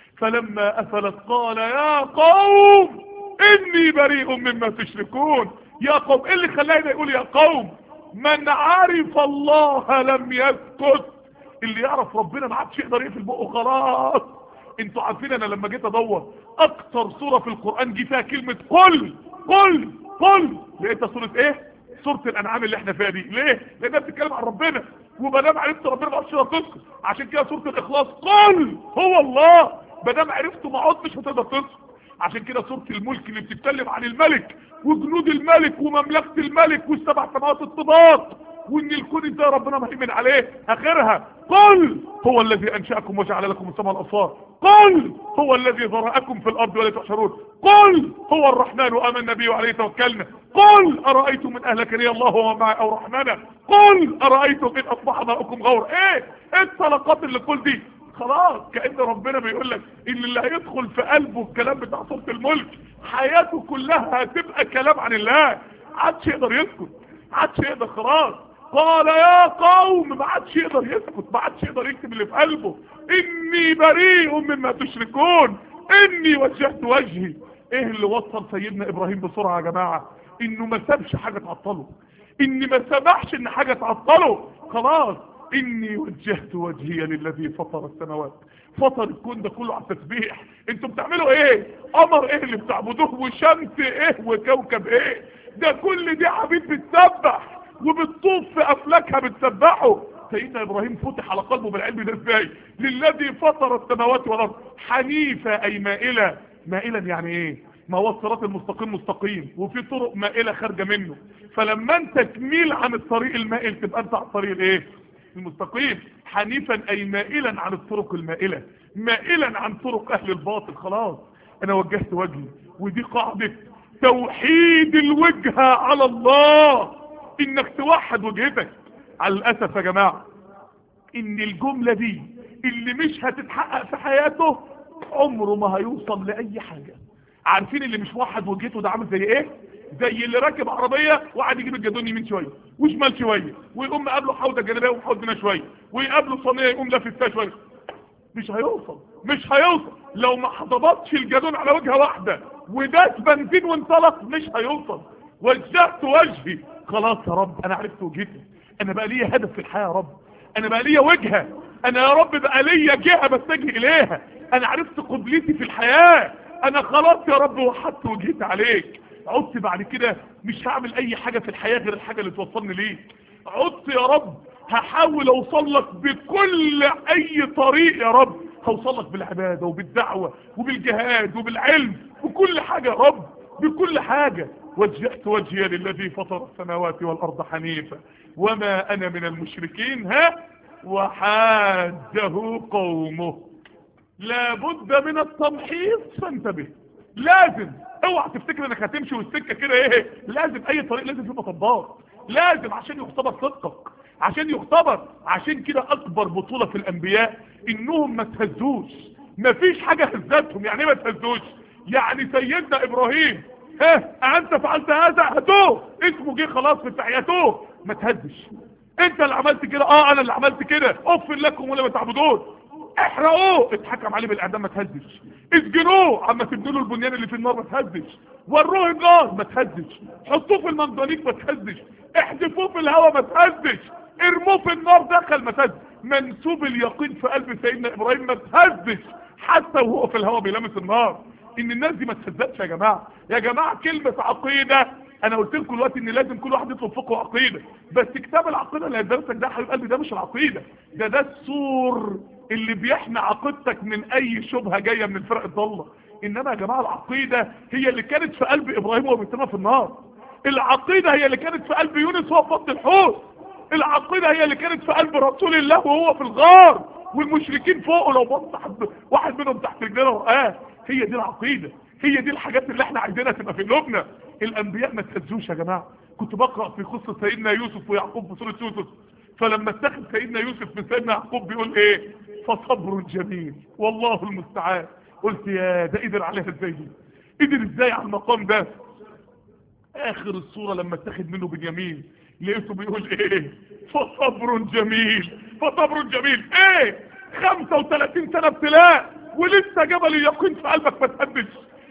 فلما افلت قال يا قوم اني بريء مما تشركون يا قوم ايه اللي خلاني يقول يا قوم من عرف الله لم يسكت اللي يعرف ربنا ما عادش يقدر يقفل بقه خلاص انتوا عارفين انا لما جيت ادور اكتر سوره في القران جه فيها كلمه قل قل قل لقيتها سوره ايه سوره الانعام اللي احنا فيها دي ليه لانها بتتكلم عن ربنا وما دام عرفت ربنا ما عادش تقدر تسكت عشان كده سوره الاخلاص قل هو الله ما دام عرفته ما عدتش هتقدر تسكت عشان كده سورة الملك اللي بتتكلم عن الملك وجنود الملك ومملكة الملك والسبع سماوات الطباق وان الكون ازاي ربنا مهيمن عليه اخرها قل هو الذي انشأكم وجعل لكم السماء الابصار قل هو الذي ذرأكم في الارض ولا تحشرون قل هو الرحمن امنا به وعليه توكلنا قل ارايتم من اهلكني الله ومعي او رحمنا قل ارايتم ان اصبح ماؤكم غور ايه ايه الطلقات اللي قل دي خلاص كأن ربنا بيقول لك ان اللي هيدخل في قلبه الكلام بتاع سورة الملك حياته كلها هتبقى كلام عن الله عادش يقدر يسكت عادش يقدر خلاص قال يا قوم ما عادش يقدر يسكت ما عادش يقدر يكتب اللي في قلبه اني بريء مما تشركون اني وجهت وجهي ايه اللي وصل سيدنا ابراهيم بسرعة يا جماعة انه ما سابش حاجة تعطله ان ما سمحش ان حاجة تعطله خلاص اني وجهت وجهي للذي فطر السماوات فطر الكون ده كله على التسبيح انتوا بتعملوا ايه قمر ايه اللي بتعبدوه وشمس ايه وكوكب ايه ده كل دي عبيد بتسبح وبتطوف في افلاكها بتسبحه سيدنا ابراهيم فتح على قلبه بالعلم ده ازاي للذي فطر السماوات والارض حنيفة اي مائلة مائلا يعني ايه ما هو الصراط المستقيم مستقيم وفي طرق مائلة خارجة منه فلما انت تميل عن الطريق المائل تبقى انت على الطريق الايه المستقيم حنيفا اي مائلا عن الطرق المائلة مائلا عن طرق اهل الباطل خلاص انا وجهت وجهي ودي قاعدة توحيد الوجهة على الله انك توحد وجهتك على الاسف يا جماعة ان الجملة دي اللي مش هتتحقق في حياته عمره ما هيوصل لاي حاجة عارفين اللي مش موحد وجهته ده عامل زي ايه زي اللي راكب عربية وقعد يجيب الجدون يمين شوية وشمال شوية ويقوم قابله حوضة جانبية وحوضنا شوية ويقابله صينية يقوم لافت فيها شوية مش هيوصل مش هيوصل لو ما حضبطش الجدون على وجهة واحدة وداس بنزين وانطلق مش هيوصل وجهت وجهي خلاص يا رب انا عرفت وجهتي انا بقى ليا هدف في الحياة يا رب انا بقى ليا وجهة انا يا رب بقى ليا جهة بتجه اليها انا عرفت قبلتي في الحياة انا خلاص يا رب وحدت وجهتي عليك عدت بعد كده مش هعمل اي حاجة في الحياة غير الحاجة اللي توصلني ليك عدت يا رب هحاول اوصل لك بكل اي طريق يا رب هوصل لك بالعبادة وبالدعوة وبالجهاد وبالعلم وكل حاجة يا رب بكل حاجة وجهت وجهي للذي فطر السماوات والارض حنيفا وما انا من المشركين ها وحاجه قومه لابد من التمحيص فانتبه لازم اوعى تفتكر انك هتمشي والسكه كده ايه لازم اي طريق لازم فيه مطبات لازم عشان يختبر صدقك عشان يختبر عشان كده اكبر بطولة في الانبياء انهم ما تهزوش مفيش حاجة هزتهم يعني ايه ما تهزوش يعني سيدنا ابراهيم ها انت فعلت هذا هاتوه اسمه جه خلاص في التحياتوه ما تهزش انت اللي عملت كده اه انا اللي عملت كده اغفر لكم ولا ما تعبدون احرقوه اتحكم عليه بالاعدام ما تهزش اسجنوه عما تبنوا له البنيان اللي في النار ما تهزش وروه النار ما تهزش حطوه في المنجنيق ما تهزش احذفوه في الهواء ما تهزش ارموه في النار دخل ما تهزش منسوب اليقين في قلب سيدنا ابراهيم ما تهزش حتى وهو في الهواء بيلمس النار ان الناس دي ما تهزتش يا جماعه يا جماعه كلمه عقيده انا قلت لكم دلوقتي ان لازم كل واحد يطلب فقه وعقيده بس كتاب العقيده اللي هيدرسك ده حبيب قلبي ده مش العقيده ده ده السور اللي بيحمي عقيدتك من اي شبهه جايه من الفرق الضاله انما يا جماعه العقيده هي اللي كانت في قلب ابراهيم وهو بيترمى في النار العقيده هي اللي كانت في قلب يونس وهو في بطن الحوت العقيده هي اللي كانت في قلب رسول الله وهو في الغار والمشركين فوقه لو بص حد واحد منهم تحت رجلنا ورقاه هي دي العقيده هي دي الحاجات اللي احنا عايزينها تبقى في قلوبنا الانبياء ما تهزوش يا جماعه كنت بقرا في قصه سيدنا يوسف ويعقوب في سوره يوسف فلما اتخذ سيدنا يوسف من سيدنا يعقوب بيقول ايه فصبر جميل والله المستعان قلت يا ده قدر عليها ازاي دي قدر ازاي على المقام ده اخر الصورة لما اتخذ منه بنيامين لقيته بيقول ايه فصبر جميل فصبر جميل ايه 35 سنة ابتلاء ولسه جبل اليقين في قلبك ما تهدش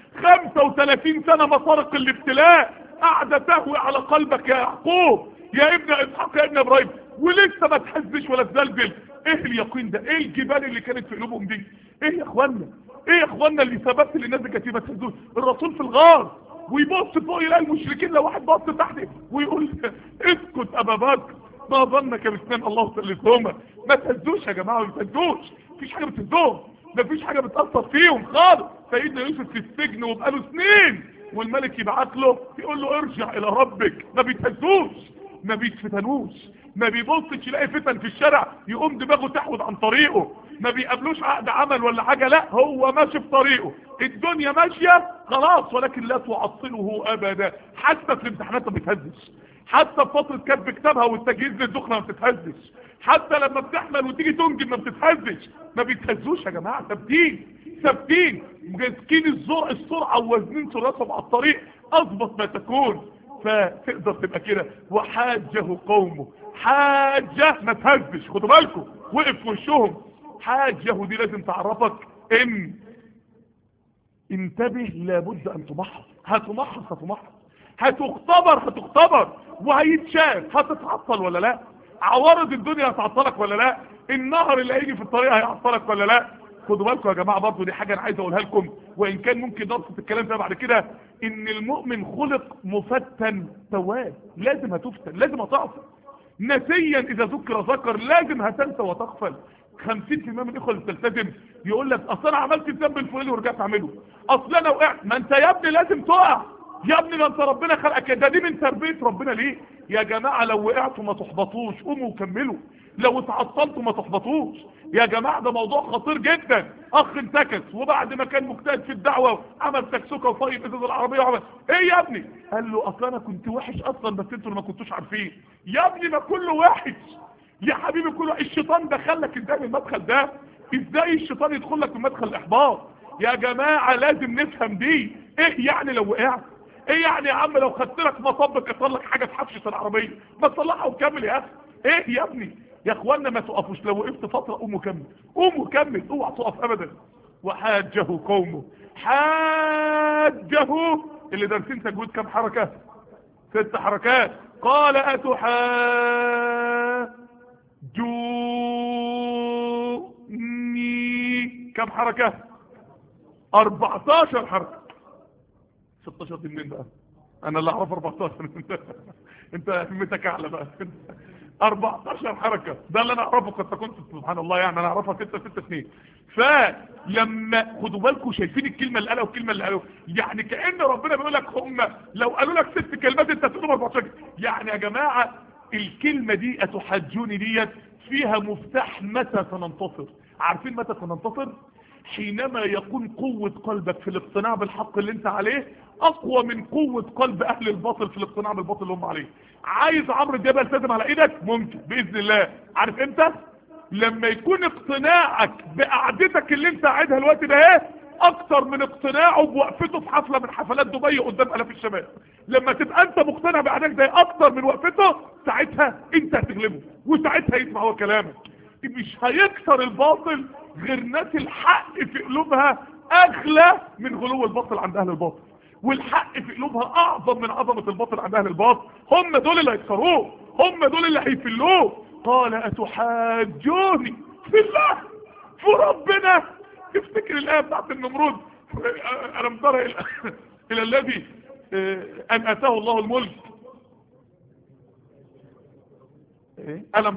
35 سنة مصارق الابتلاء قاعدة تهوي على قلبك يا يعقوب يا ابن اسحاق يا ابن ابراهيم ولسه ما تهزش ولا تزلزل ايه اليقين ده ايه الجبال اللي كانت في قلوبهم دي ايه يا اخوانا ايه يا اخوانا اللي ثبت اللي الناس كانت ما تهزوش الرسول في الغار ويبص فوق يلاقي المشركين لو واحد بص تحت ويقول اسكت ابا بكر ما ظنك باثنين الله ثالثهما ما تهزوش يا جماعه ما تهزوش مفيش حاجه بتهزهم مفيش حاجه بتاثر فيهم خالص سيدنا يوسف في السجن وبقاله سنين والملك يبعت له يقول له ارجع الى ربك ما بيتهزوش ما بيتفتنوش ما بيبصش يلاقي فتن في الشارع يقوم دماغه تحود عن طريقه ما بيقابلوش عقد عمل ولا حاجة لا هو ماشي في طريقه الدنيا ماشية خلاص ولكن لا تعطله ابدا حتى في الامتحانات ما بيتهزش حتى في فترة كتب كتابها والتجهيز للدخنة ما بتتهزش حتى لما بتحمل وتيجي تنجب ما بتتهزش ما بيتهزوش يا جماعة ثابتين ثابتين ماسكين الزرع السرعة ووزنين سرعتهم على الطريق اضبط ما تكون فتقدر تبقى كده وحاجه قومه حاجة ما تهزش خدوا بالكم وقف في وشهم حاجه دي لازم تعرفك ان انتبه لابد ان تمحص هتمحص هتمحص هتختبر هتختبر وهيتشاف هتتعطل ولا لا عوارض الدنيا هتعطلك ولا لا النهر اللي هيجي في الطريق هيعطلك ولا لا خدوا بالكم يا جماعه برضه دي حاجه انا عايز اقولها لكم وان كان ممكن نرصد الكلام ده بعد كده ان المؤمن خلق مفتن تواب لازم هتفتن لازم هتعصي نسيا اذا ذكر ذكر لازم هتنسى وتغفل 50% من الاخوه اللي بتلتزم يقول لك اصل انا عملت الذنب الفلاني ورجعت اعمله اصل انا وقعت ما انت يا ابني لازم تقع يا ابني ده انت ربنا خلقك ده دي من تربيه ربنا ليه يا جماعه لو وقعتوا ما تحبطوش قوموا وكملوا لو اتعطلتوا ما تحبطوش يا جماعه ده موضوع خطير جدا اخ انتكس وبعد ما كان مجتهد في الدعوه عمل تكسكه وطيب ازاز العربيه وعمل ايه يا ابني قال له اصل انا كنت وحش اصلا بس انتوا اللي ما كنتوش عارفين يا ابني ما كله وحش يا حبيبي كله الشيطان دخلك ازاي من المدخل ده ازاي الشيطان يدخل لك من مدخل الاحباط يا جماعه لازم نفهم دي ايه يعني لو وقعت ايه يعني يا عم لو خدت لك مصب كسر لك حاجه في حفشه العربيه ما تصلحها وكمل يا اخي ايه يا ابني يا اخوانا ما تقفوش لو وقفت فتره قوم وكمل قوم وكمل اوعى تقف ابدا وحاجه قومه حاجه اللي دارسين تجويد كام حركه ست حركات قال اتحاجوني كم حركه 14 حركه 16 دي منين بقى انا اللي اعرف 14 انت انت همتك اعلى بقى 14 حركة ده اللي انا اعرفه قد كنت سبحان الله يعني انا اعرفها 6 6 سنين فلما خدوا بالكم شايفين الكلمة اللي قالها والكلمة اللي قالها يعني كأن ربنا بيقول لك هم لو قالوا لك ست كلمات انت تقولهم 14 يعني يا جماعة الكلمة دي اتحجوني ديت فيها مفتاح متى سننتصر عارفين متى سننتصر حينما يكون قوة قلبك في الاقتناع بالحق اللي انت عليه اقوى من قوة قلب اهل الباطل في الاقتناع بالباطل اللي هم عليه عايز عمرو دياب يلتزم على ايدك ممكن باذن الله عارف امتى لما يكون اقتناعك بقعدتك اللي انت قاعدها الوقت ده ايه اكتر من اقتناعه بوقفته في حفلة من حفلات دبي قدام الاف الشباب لما تبقى انت مقتنع بقعدتك ده اكتر من وقفته ساعتها انت هتغلبه وساعتها يسمع هو كلامك مش هيكسر الباطل غير ناس الحق في قلوبها اغلى من غلو الباطل عند اهل الباطل والحق في قلوبها اعظم من عظمة الباطل عند اهل الباطل هم دول اللي هيكسروه هم دول اللي هيفلوه قال اتحاجوني في الله في ربنا افتكر الايه بتاعت النمرود الم ترى الى, إلى الذي ان اتاه الله الملك الم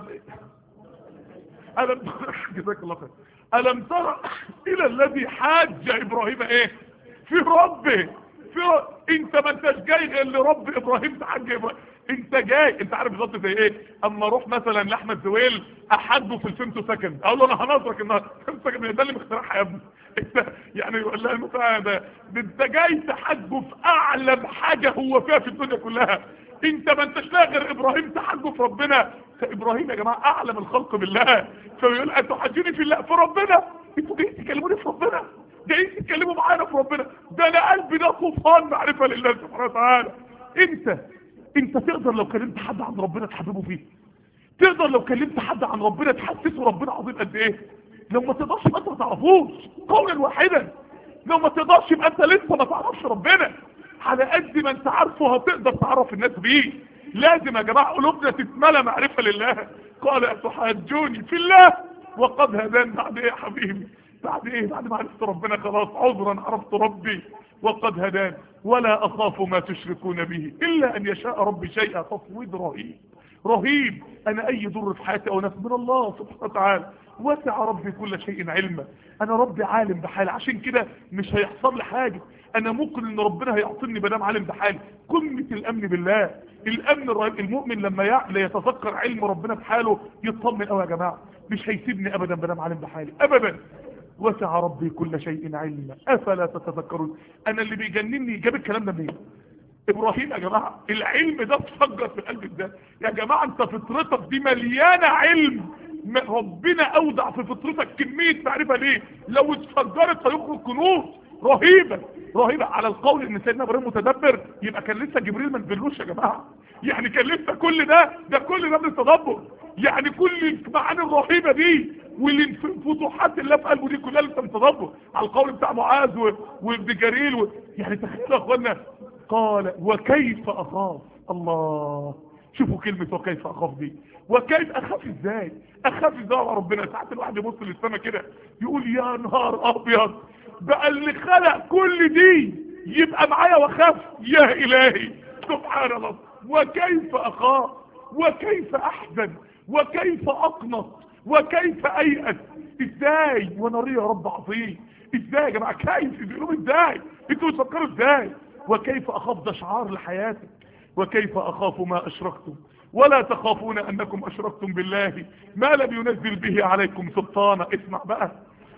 ألم جزاك الله خير ألم ترى إلى الذي حاج إبراهيم إيه في ربه في رب... انت ما انتش جاي غير لرب ابراهيم تحج ابراهيم انت جاي انت عارف بالظبط زي ايه اما اروح مثلا لاحمد زويل احده في الفيمتو سكند اقول له انا هنظرك النهارده فيمتو سكند ده اللي مخترعها يا ابني انت يعني يقول لها المساعد ده انت جاي تحجه في اعلم حاجه هو فيها في الدنيا كلها انت ما انتش لاقي غير ابراهيم تحجه في ربنا فابراهيم يا جماعه اعلم الخلق بالله فبيقول اتحجوني في الله في ربنا انتوا جايين تكلموني في ربنا جايين تتكلموا معانا في ربنا ده انا قلبي ده طوفان معرفه لله سبحانه وتعالى انت انت تقدر لو كلمت حد عن ربنا تحببه فيه تقدر لو كلمت حد عن ربنا تحسسه ربنا عظيم قد ايه لو ما تقدرش يبقى انت ما تعرفوش قولا واحدا لو ما تقدرش يبقى انت لسه ما تعرفش ربنا على قد ما انت عارفه هتقدر تعرف الناس بيه لازم يا جماعه قلوبنا تتملى معرفه لله قال اتحاجوني في الله وقد هدان بعد ايه يا حبيبي بعد ايه بعد ما عرفت ربنا خلاص عذرا عرفت ربي وقد هدان ولا اخاف ما تشركون به الا ان يشاء ربي شيئا تفويض رهيب رهيب انا اي ضر في حياتي او نفسي من الله سبحانه وتعالى وسع ربي كل شيء علما انا ربي عالم بحالي عشان كده مش هيحصل لي حاجه انا ممكن ان ربنا هيعطيني بدام عالم بحالي قمه الامن بالله الامن الرهيب المؤمن لما يعقل يتذكر علم ربنا بحاله يطمن قوي يا جماعه مش هيسيبني ابدا بدام عالم بحالي ابدا وسع ربي كل شيء علما افلا تتذكرون انا اللي بيجنني جاب الكلام ده منين ابراهيم يا جماعه العلم ده اتفجر في قلبك ده يا جماعه انت فطرتك دي مليانه علم ربنا اودع في فطرتك كميه معرفه ليه لو اتفجرت هيخرج كنوز رهيبه رهيبه على القول ان سيدنا ابراهيم متدبر يبقى كان لسه جبريل ما نزلوش يا جماعه يعني كان لسه كل ده ده كل ده من التدبر يعني كل المعاني الرهيبه دي والفتوحات اللي في قلبه دي كلها لسه من التدبر على القول بتاع معاذ وابن جرير و... يعني تخيلوا يا اخوانا قال وكيف اخاف الله شوفوا كلمة وكيف اخاف دي وكيف اخاف ازاي اخاف ازاي على ربنا ساعات الواحد يبص للسما كده يقول يا نهار ابيض بقى اللي خلق كل دي يبقى معايا واخاف يا الهي سبحان الله وكيف اخاف وكيف احزن وكيف اقنط وكيف ايأس ازاي ونري يا رب عظيم ازاي يا جماعه كيف بيقولوا ازاي انتوا بتفكروا ازاي وكيف اخاف ده شعار لحياتك وكيف اخاف ما اشركتم ولا تخافون انكم اشركتم بالله ما لم ينزل به عليكم سلطانا اسمع بقى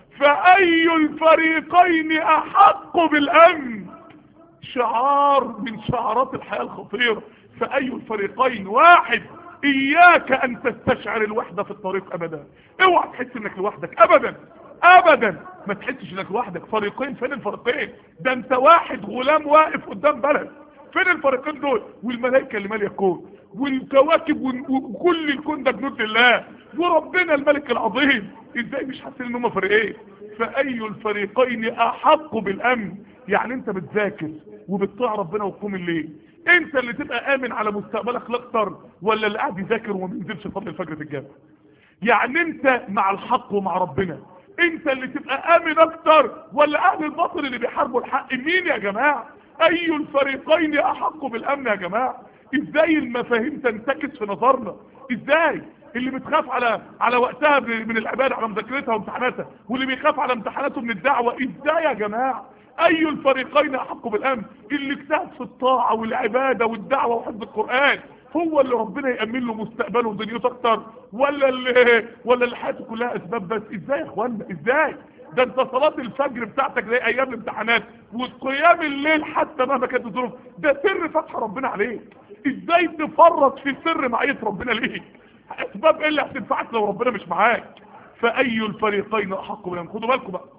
فاي الفريقين احق بالامن شعار من شعارات الحياة الخطيرة فاي الفريقين واحد اياك ان تستشعر الوحدة في الطريق ابدا اوعى تحس انك لوحدك ابدا ابدا ما تحسش انك لوحدك فريقين فين الفريقين ده انت واحد غلام واقف قدام بلد فين الفريقين دول والملائكة اللي مالية الكون والكواكب وكل الكون ده جنود لله وربنا الملك العظيم ازاي مش حاسين ان هم فريقين فاي الفريقين احق بالامن يعني انت بتذاكر وبتطيع ربنا وتقوم الليل انت اللي تبقى امن على مستقبلك الاكتر ولا اللي قاعد يذاكر وما بينزلش يصلي الفجر في الجامع يعني انت مع الحق ومع ربنا انت اللي تبقى امن اكتر ولا اهل الباطل اللي بيحاربوا الحق مين يا جماعه اي الفريقين احق بالامن يا جماعه ازاي المفاهيم تنتكس في نظرنا ازاي اللي بتخاف على على وقتها من العباده على مذاكرتها وامتحاناتها واللي بيخاف على امتحاناته من الدعوه ازاي يا جماعه اي الفريقين احق بالامن اللي اجتهد في الطاعه والعباده والدعوه وحفظ القران هو اللي ربنا يأمن له مستقبله ودنيته اكتر ولا اللي ولا اللي حياته كلها اسباب بس ازاي يا اخوانا ازاي ده انت صلاة الفجر بتاعتك زي ايام الامتحانات وقيام الليل حتى مهما كانت الظروف ده سر فتح ربنا عليك ازاي تفرط في سر معية ربنا ليك اسباب ايه اللي هتنفعك لو ربنا مش معاك فاي الفريقين احق بهم خدوا بالكم بقى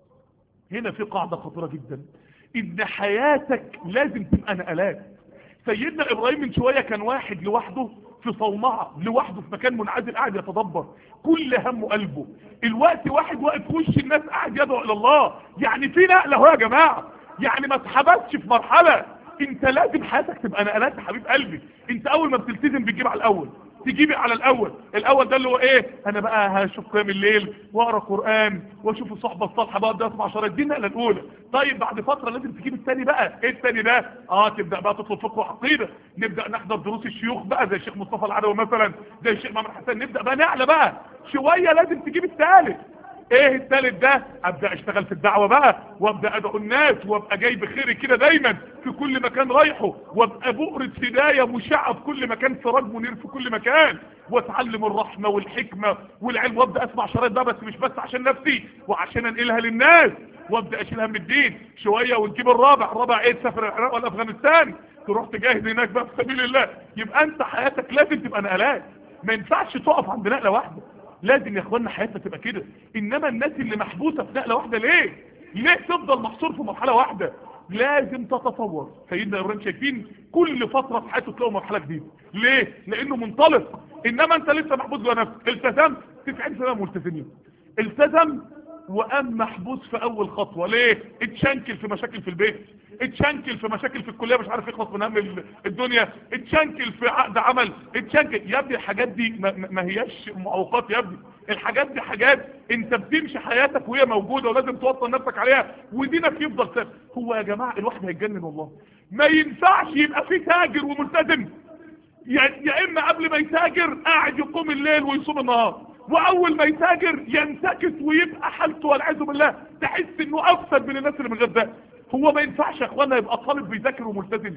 هنا في قاعدة خطيرة جدا ان حياتك لازم تبقى نقلات سيدنا ابراهيم من شوية كان واحد لوحده في صومعة لوحده في مكان منعزل قاعد يتدبر كل همه قلبه الوقت واحد واقف في وش الناس قاعد يدعو الى الله يعني في نقلة اهو يا جماعة يعني ما اتحبسش في مرحلة انت لازم حياتك تبقى نقلات يا حبيب قلبي انت اول ما بتلتزم بتجيب على الاول تجيبي على الاول الاول ده اللي هو ايه انا بقى هشوف قيام الليل واقرا قران واشوف الصحبه الصالحه بقى ابدا اسمع شرايط دي النقله الاولى طيب بعد فتره لازم تجيب الثاني بقى ايه الثاني ده اه تبدا بقى تطلب فقه وعقيده نبدا نحضر دروس الشيوخ بقى زي الشيخ مصطفى العدوي مثلا زي الشيخ محمد حسن نبدا بقى نعلى بقى شويه لازم تجيب الثالث ايه الثالث ده ابدا اشتغل في الدعوه بقى وابدا ادعو الناس وابقى جاي بخير كده دايما في كل مكان رايحه وابقى بؤره هدايه مشعه في كل مكان سراج منير في كل مكان واتعلم الرحمه والحكمه والعلم وابدا اسمع شرايط ده بس مش بس عشان نفسي وعشان انقلها للناس وابدا اشيلها من الدين شويه ونجيب الرابع الرابع ايه تسافر العراق ولا افغانستان تروح تجاهد هناك بقى في سبيل الله يبقى انت حياتك لازم تبقى نقلات ما ينفعش تقف عند نقله واحده لازم يا اخوانا حياتنا تبقى كده انما الناس اللي محبوسه في نقله واحده ليه ليه تفضل محصور في مرحله واحده لازم تتطور سيدنا ابراهيم شايفين كل فتره في حياته تلاقوا مرحله جديده ليه لانه منطلق انما انت لسه محبوس جوه نفسك التزمت 90 سنه ملتزمين التزم وقام محبوس في اول خطوه ليه اتشنكل في مشاكل في البيت اتشنكل في مشاكل في الكليه مش عارف يخلص من هم الدنيا اتشنكل في عقد عمل اتشنكل يا ابني الحاجات دي ما, ما هياش معوقات يا ابني الحاجات دي حاجات انت بتمشي حياتك وهي موجوده ولازم توصل نفسك عليها ودينك يفضل ثابت هو يا جماعه الواحد هيتجنن والله ما ينفعش يبقى في تاجر وملتزم يا, يا اما قبل ما يتاجر قاعد يقوم الليل ويصوم النهار واول ما يتاجر ينتكس ويبقى حالته والعياذ بالله تحس انه افسد من الناس اللي من غير ده هو ما ينفعش يا اخوانا يبقى طالب بيذاكر وملتزم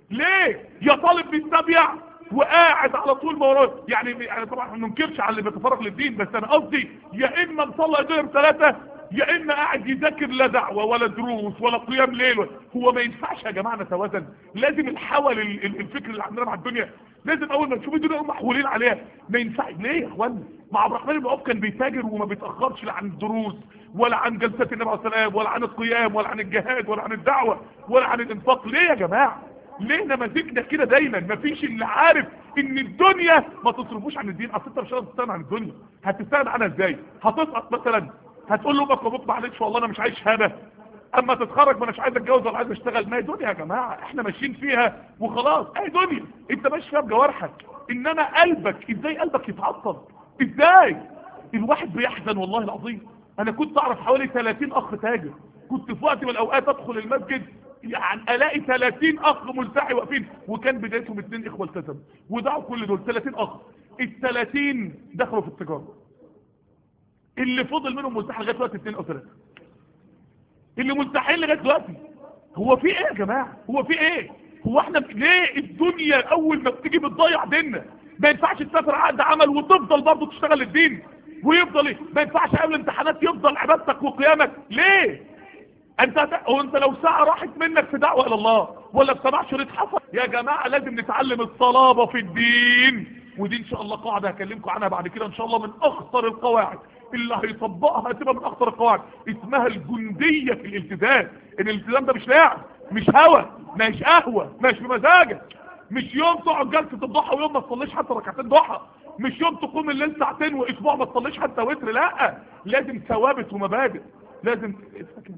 ليه يا طالب بيستبيع وقاعد على طول ما وراه يعني يعني طبعا ما ننكرش على اللي بيتفرغ للدين بس انا قصدي يا اما مطلع دور ثلاثه يا اما قاعد يذاكر لا دعوه ولا دروس ولا قيام ليل هو ما ينفعش يا جماعه نتوازن لازم الحول الفكر اللي عندنا مع الدنيا لازم اول ما تشوف الدنيا محولين عليها ما ينفعش ليه يا اخوانا مع عبد الرحمن بن عوف كان بيتاجر وما بيتاخرش لا عن الدروس ولا عن جلسات النبي عليه السلام ولا عن القيام ولا عن الجهاد ولا عن الدعوه ولا عن الانفاق ليه يا جماعه ليه نماذجنا كده دايما مفيش اللي عارف ان الدنيا ما تصرفوش عن الدين اصل انت مش هتقدر تستغنى عن الدنيا هتستغنى عنها ازاي هتسقط مثلا هتقول له امك وابوك معلش والله انا مش عايش شهاده اما تتخرج ما اناش عايز اتجوز ولا عايز اشتغل ما هي دنيا يا جماعه احنا ماشيين فيها وخلاص اهي دنيا انت ماشي فيها بجوارحك انما قلبك ازاي قلبك يتعطل ازاي الواحد بيحزن والله العظيم انا كنت اعرف حوالي 30 اخ تاجر كنت في وقت من الاوقات ادخل المسجد يعني الاقي 30 اخ ملتحي واقفين وكان بدايتهم اثنين اخوه التزموا ودعوا كل دول 30 اخ ال 30 دخلوا في التجاره اللي فضل منهم ملتحي لغايه دلوقتي اثنين او ثلاثه اللي ملتحين لغايه دلوقتي هو في ايه يا جماعه هو في ايه هو احنا ليه الدنيا اول ما بتيجي بتضيع ديننا ما ينفعش تسافر عقد عمل وتفضل برضه تشتغل الدين ويفضل ايه ما ينفعش قبل الامتحانات يفضل عبادتك وقيامك ليه انت هو انت لو ساعه راحت منك في دعوه الى الله ولا في سماع شريط حصل يا جماعه لازم نتعلم الصلابه في الدين ودي ان شاء الله قاعده هكلمكم عنها بعد كده ان شاء الله من اخطر القواعد اللي هيطبقها هتبقى من اخطر القواعد اسمها الجنديه في الالتزام ان الالتزام ده مش لاعب مش هوا مش قهوه مش بمزاجك مش يوم تقعد جلسه الضحى ويوم ما تصليش حتى ركعتين ضحى مش يوم تقوم الليل ساعتين واسبوع ما تصليش حتى وتر لا لازم ثوابت ومبادئ لازم كام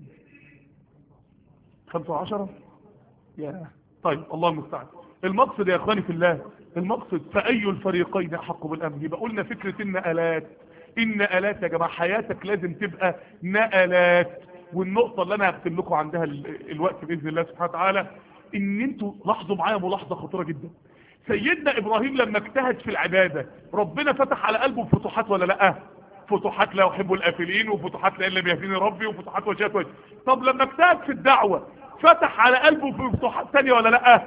15 يا طيب الله المستعان المقصد يا اخواني في الله المقصد فاي الفريقين احق بالامن يبقى قلنا فكره النقلات النقلات يا جماعه حياتك لازم تبقى نقلات والنقطه اللي انا هختم لكم عندها الوقت باذن الله سبحانه وتعالى ان انتوا لاحظوا معايا ملاحظه خطيره جدا سيدنا ابراهيم لما اجتهد في العباده ربنا فتح على قلبه فتوحات ولا لا فتوحات لا يحب الافلين وفتوحات لا لم يهديني ربي وفتوحات وجهات وجه طب لما اجتهد في الدعوه فتح على قلبه في فتوحات ثانيه ولا لا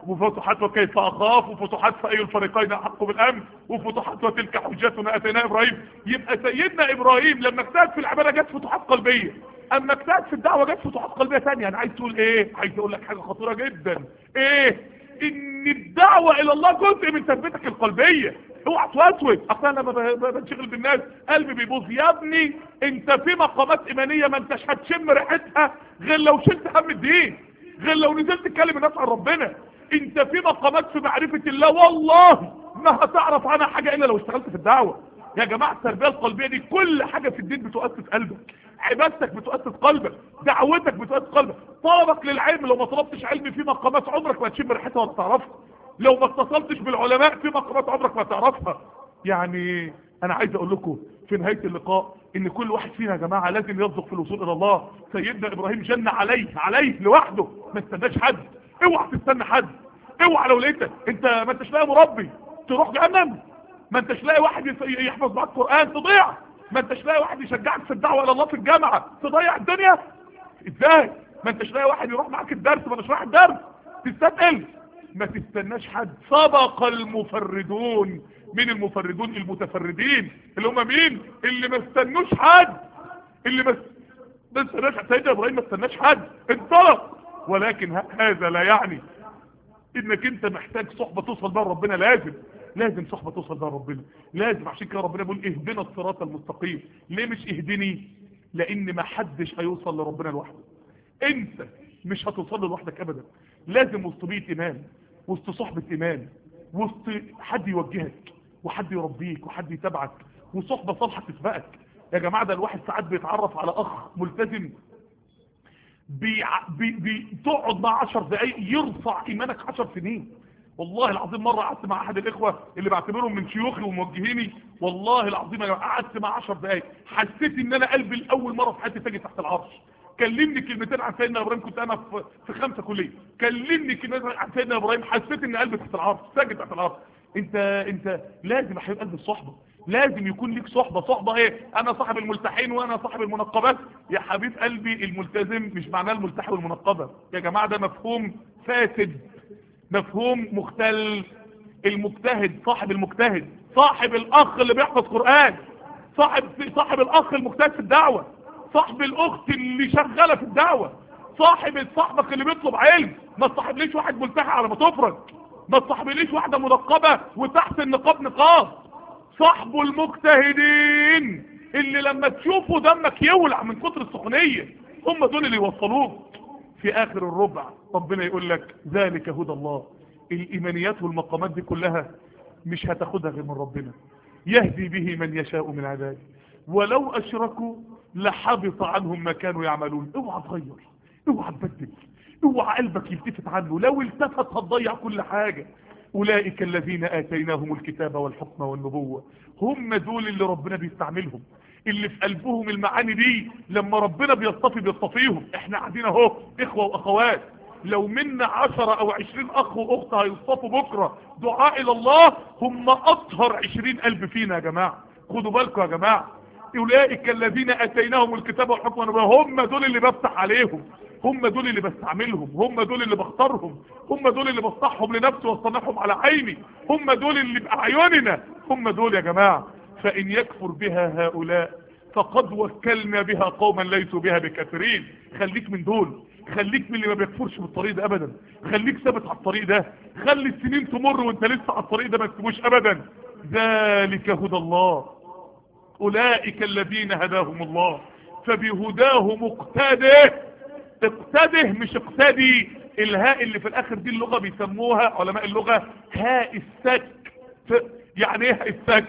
وفتوحات وكيف اخاف وفتوحات فاي الفريقين احق بالامن وفتوحات وتلك حجتنا اتينا ابراهيم يبقى سيدنا ابراهيم لما اجتهد في العباده جت فتوحات قلبيه اما اجتهد في الدعوه جت فتوحات قلبيه ثانيه انا عايز تقول ايه عايز اقول لك حاجه خطيره جدا ايه ان الدعوه الى الله جزء من تثبيتك القلبيه اوعى توسوس اصل انا لما بنشغل بالناس قلبي بيبوظ يا ابني انت في مقامات ايمانيه ما انتش هتشم ريحتها غير لو شلت هم الدين غير لو نزلت تكلم الناس عن ربنا انت في مقامات في معرفة الله والله ما هتعرف عنها حاجة الا لو اشتغلت في الدعوة يا جماعة التربية القلبية دي كل حاجة في الدين بتؤسس قلبك عبادتك بتؤسس قلبك دعوتك بتؤسس قلبك طلبك للعلم لو ما طلبتش علم في مقامات عمرك ما تشم ريحتها ولا تعرفها لو ما اتصلتش بالعلماء في مقامات عمرك ما تعرفها يعني انا عايز اقول لكم في نهاية اللقاء ان كل واحد فينا يا جماعة لازم يصدق في الوصول الى الله سيدنا ابراهيم جن عليه عليه لوحده ما استناش حد اوعى تستنى حد اوعى لو لقيتك انت ما انتش لاقي مربي تروح جهنم ما انتش لاقي واحد يحفظ معاك قران تضيع ما انتش لاقي واحد يشجعك في الدعوه الى الله في الجامعه تضيع الدنيا ازاي ما انتش لاقي واحد يروح معاك الدرس ما انتش رايح الدرس تستثقل ما تستناش حد سبق المفردون مين المفردون المتفردين اللي هم مين اللي ما استنوش حد اللي ما ما استناش سيدنا ابراهيم ما استناش حد انطلق ولكن هذا لا يعني انك انت محتاج صحبة توصل بها ربنا لازم لازم صحبة توصل بها ربنا لازم عشان كده ربنا بيقول اهدنا الصراط المستقيم ليه مش اهدني لان ما حدش هيوصل لربنا لوحده انت مش هتوصل له لوحدك ابدا لازم وسط بيئة ايمان وسط صحبة ايمان وسط حد يوجهك وحد يربيك وحد يتابعك وصحبة صالحة تسبقك يا جماعة ده الواحد ساعات بيتعرف على اخ ملتزم بتقعد بي بي مع عشر دقايق يرفع ايمانك عشر سنين والله العظيم مرة قعدت مع احد الاخوة اللي بعتبرهم من شيوخي وموجهيني والله العظيم انا قعدت مع عشر دقايق حسيت ان انا قلبي الاول مرة في حياتي تاجي تحت العرش كلمني كلمتين عن سيدنا ابراهيم كنت انا في, في خمسة كلية كلمني كلمتين عن سيدنا ابراهيم حسيت ان قلبي تحت العرش ساجد تحت العرش انت انت لازم احيان قلب الصحبة لازم يكون ليك صحبة صحبة ايه انا صاحب الملتحين وانا صاحب المنقبات يا حبيب قلبي الملتزم مش معناه الملتحي والمنقبة يا جماعة ده مفهوم فاسد مفهوم مختل المجتهد صاحب المجتهد صاحب الاخ اللي بيحفظ قرآن صاحب صاحب الاخ المجتهد في الدعوة صاحب الاخت اللي شغالة في الدعوة صاحب صاحبك اللي بيطلب علم ما تصاحبليش واحد ملتحي على ما تفرج ما تصاحبليش واحدة منقبة وتحت النقاب نقاب صاحبه المجتهدين اللي لما تشوفوا دمك يولع من كتر السخونية هم دول اللي يوصلوك في اخر الربع ربنا يقول لك ذلك هدى الله الايمانيات والمقامات دي كلها مش هتاخدها غير من ربنا يهدي به من يشاء من عباده ولو اشركوا لحبط عنهم ما كانوا يعملون اوعى تغير اوعى تبدل اوعى قلبك يلتفت عنه لو التفت هتضيع كل حاجة أولئك الذين آتيناهم الكتاب والحكم والنبوة هم دول اللي ربنا بيستعملهم اللي في قلبهم المعاني دي لما ربنا بيصطفي بيصطفيهم احنا قاعدين اهو اخوة واخوات لو منا عشرة او عشرين اخ واخت هيصطفوا بكرة دعاء الى الله هم اطهر عشرين قلب فينا يا جماعة خدوا بالكم يا جماعة اولئك الذين اتيناهم الكتاب والحكم والنبوة هم دول اللي بفتح عليهم هم دول اللي بستعملهم هم دول اللي بختارهم هم دول اللي بصنعهم لنفسي واصطنعهم على عيني هم دول اللي بأعيننا هم دول يا جماعة فإن يكفر بها هؤلاء فقد وكلنا بها قوما ليسوا بها بكافرين خليك من دول خليك من اللي ما بيكفرش بالطريق ده ابدا خليك ثابت على الطريق ده خلي السنين تمر وانت لسه على الطريق ده ما تسيبوش ابدا ذلك هدى الله اولئك الذين هداهم الله فبهداه مقتده اقتده مش اقتدي الهاء اللي في الاخر دي اللغة بيسموها علماء اللغة هاء السك يعني ايه هاء السك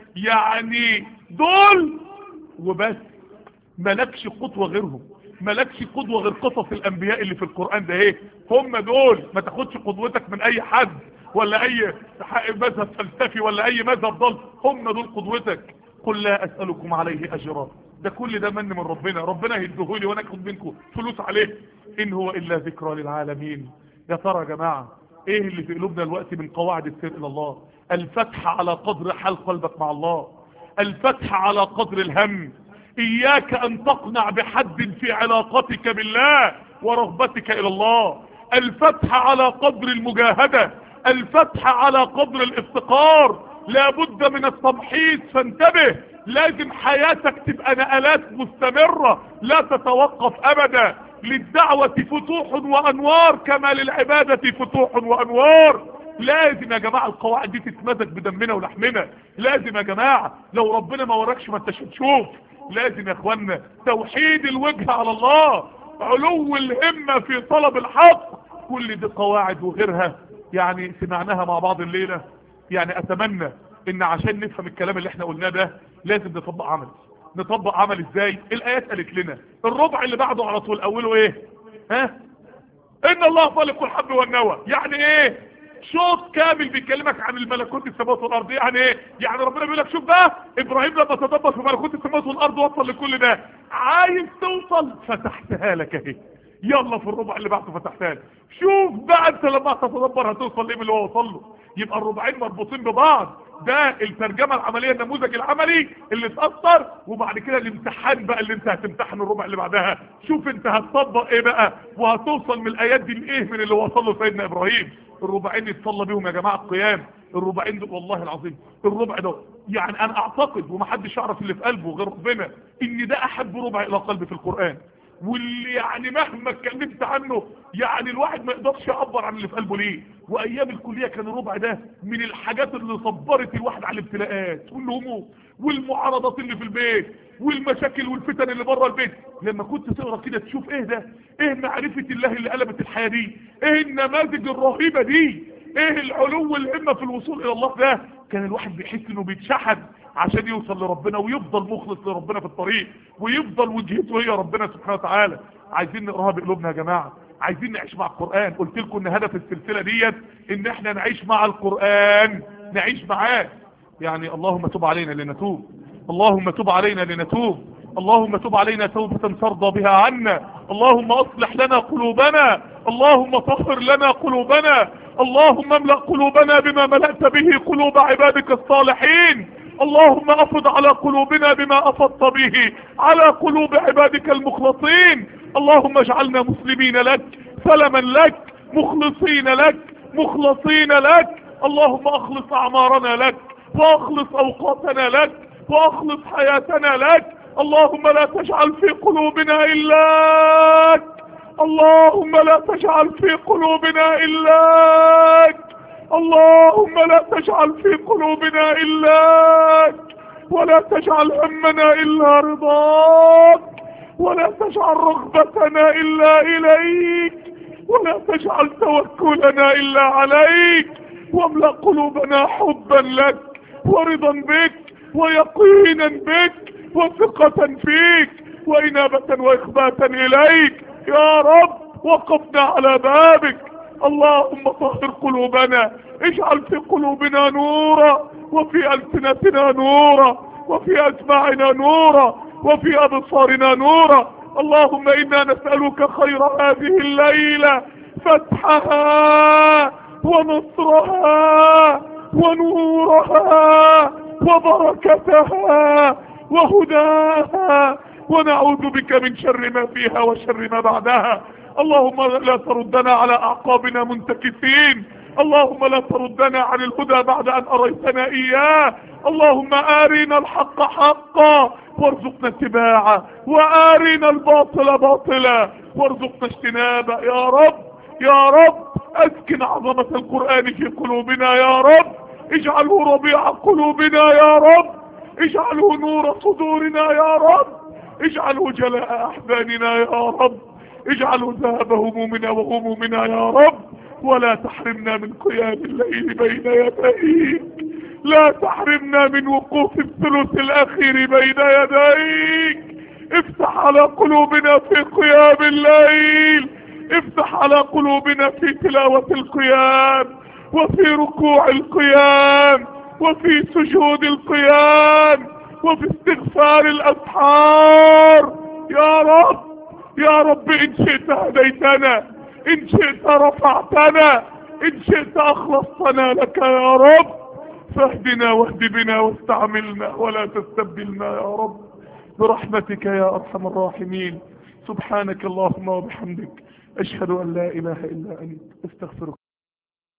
يعني دول وبس ملكش قدوة غيرهم ملكش قدوة غير قصص الانبياء اللي في القرآن ده ايه هم دول ما تاخدش قدوتك من اي حد ولا اي مذهب فلسفي ولا اي مذهب ضل هم دول قدوتك قل لا اسألكم عليه اجرا ده كل ده من من ربنا ربنا هيديهولي وانا اخد منكم فلوس عليه ان هو الا ذكرى للعالمين يا ترى يا جماعة ايه اللي في قلوبنا الوقت من قواعد السير الى الله الفتح على قدر حال قلبك مع الله الفتح على قدر الهم اياك ان تقنع بحد في علاقتك بالله ورغبتك الى الله الفتح على قدر المجاهدة الفتح على قدر الافتقار لابد من التمحيص فانتبه لازم حياتك تبقى نقلات مستمرة لا تتوقف ابدا للدعوة فتوح وانوار كما للعبادة فتوح وانوار لازم يا جماعة القواعد دي تتمزج بدمنا ولحمنا لازم يا جماعة لو ربنا ما وراكش ما انتش هتشوف لازم يا اخوانا توحيد الوجه على الله علو الهمة في طلب الحق كل دي قواعد وغيرها يعني سمعناها مع بعض الليلة يعني اتمنى ان عشان نفهم الكلام اللي احنا قلناه ده لازم نطبق عمل نطبق عمل ازاي الايات قالت لنا الربع اللي بعده على طول اوله ايه ها ان الله خالق الحب والنوى يعني ايه شوط كامل بيكلمك عن الملكوت السماوات والارض يعني ايه يعني ربنا بيقول لك شوف بقى ابراهيم لما تدبر في ملكوت السماوات والارض وصل لكل ده عايز توصل فتحتها لك اهي يلا في الربع اللي بعده فتحتها لك شوف بقى انت لما تتدبر هتوصل ليه من اللي هو وصل له يبقى الربعين مربوطين ببعض ده الترجمة العملية النموذج العملي اللي اتأثر وبعد كده الامتحان بقى اللي انت هتمتحن الربع اللي بعدها شوف انت هتطبق ايه بقى وهتوصل من الايات دي لايه من اللي وصل له سيدنا ابراهيم الربعين يتصلى بيهم يا جماعة القيام الربعين دول والله العظيم الربع ده يعني انا اعتقد ومحدش يعرف اللي في قلبه غير ربنا ان ده احب ربع الى قلبي في القرآن واللي يعني مهما اتكلمت عنه يعني الواحد ما يقدرش يعبر عن اللي في قلبه ليه وايام الكليه كان الربع ده من الحاجات اللي صبرت الواحد على الابتلاءات والهموم والمعارضات اللي في البيت والمشاكل والفتن اللي بره البيت لما كنت تقرا كده تشوف ايه ده ايه معرفه الله اللي قلبت الحياه دي ايه النماذج الرهيبه دي ايه العلو الهمه في الوصول الى الله ده كان الواحد بيحس انه بيتشحن عشان يوصل لربنا ويفضل مخلص لربنا في الطريق ويفضل وجهته هي ربنا سبحانه وتعالى عايزين نقراها بقلوبنا يا جماعه عايزين نعيش مع القرآن قلت لكم ان هدف السلسلة ديت ان احنا نعيش مع القرآن نعيش معاه يعني اللهم تب علينا لنتوب اللهم تب علينا لنتوب اللهم تب علينا توبة ترضى بها عنا اللهم اصلح لنا قلوبنا اللهم طهر لنا قلوبنا اللهم املأ قلوبنا بما ملأت به قلوب عبادك الصالحين اللهم افض على قلوبنا بما افضت به على قلوب عبادك المخلصين اللهم اجعلنا مسلمين لك سلما لك مخلصين لك مخلصين لك اللهم اخلص اعمارنا لك واخلص اوقاتنا لك واخلص حياتنا لك اللهم لا تجعل في قلوبنا إلاك اللهم لا تجعل في قلوبنا إلاك اللهم لا تجعل في قلوبنا إلاك ولا تجعل همنا إلا رضاك ولا تجعل رغبتنا إلا إليك ولا تجعل توكلنا إلا عليك واملأ قلوبنا حبا لك ورضا بك ويقينا بك وثقة فيك وإنابة وإخباتا إليك يا رب وقفنا على بابك اللهم طهر قلوبنا اجعل في قلوبنا نورا وفي ألسنتنا نورا وفي أسماعنا نورا وفي أبصارنا نورا اللهم إنا نسألك خير هذه الليلة فتحها ونصرها ونورها وبركتها وهداها ونعوذ بك من شر ما فيها وشر ما بعدها اللهم لا تردنا على اعقابنا منتكسين اللهم لا تردنا عن الهدى بعد ان اريتنا اياه اللهم ارنا الحق حقا وارزقنا اتباعه وارنا الباطل باطلا وارزقنا اجتنابه يا رب يا رب اسكن عظمة القرآن في قلوبنا يا رب اجعله ربيع قلوبنا يا رب اجعله نور صدورنا يا رب اجعله جلاء احزاننا يا رب اجعله ذهب همومنا وغمومنا يا رب ولا تحرمنا من قيام الليل بين يديك لا تحرمنا من وقوف الثلث الاخير بين يديك افتح على قلوبنا في قيام الليل افتح على قلوبنا في تلاوة القيام وفي ركوع القيام وفي سجود القيام وفي استغفار الاسحار يا رب يا رب ان شئت هديتنا ان شئت رفعتنا ان شئت اخلصتنا لك يا رب فاهدنا واهد بنا واستعملنا ولا تستبدلنا يا رب برحمتك يا ارحم الراحمين سبحانك اللهم وبحمدك أشهد أن لا إله إلا أنت استغفرك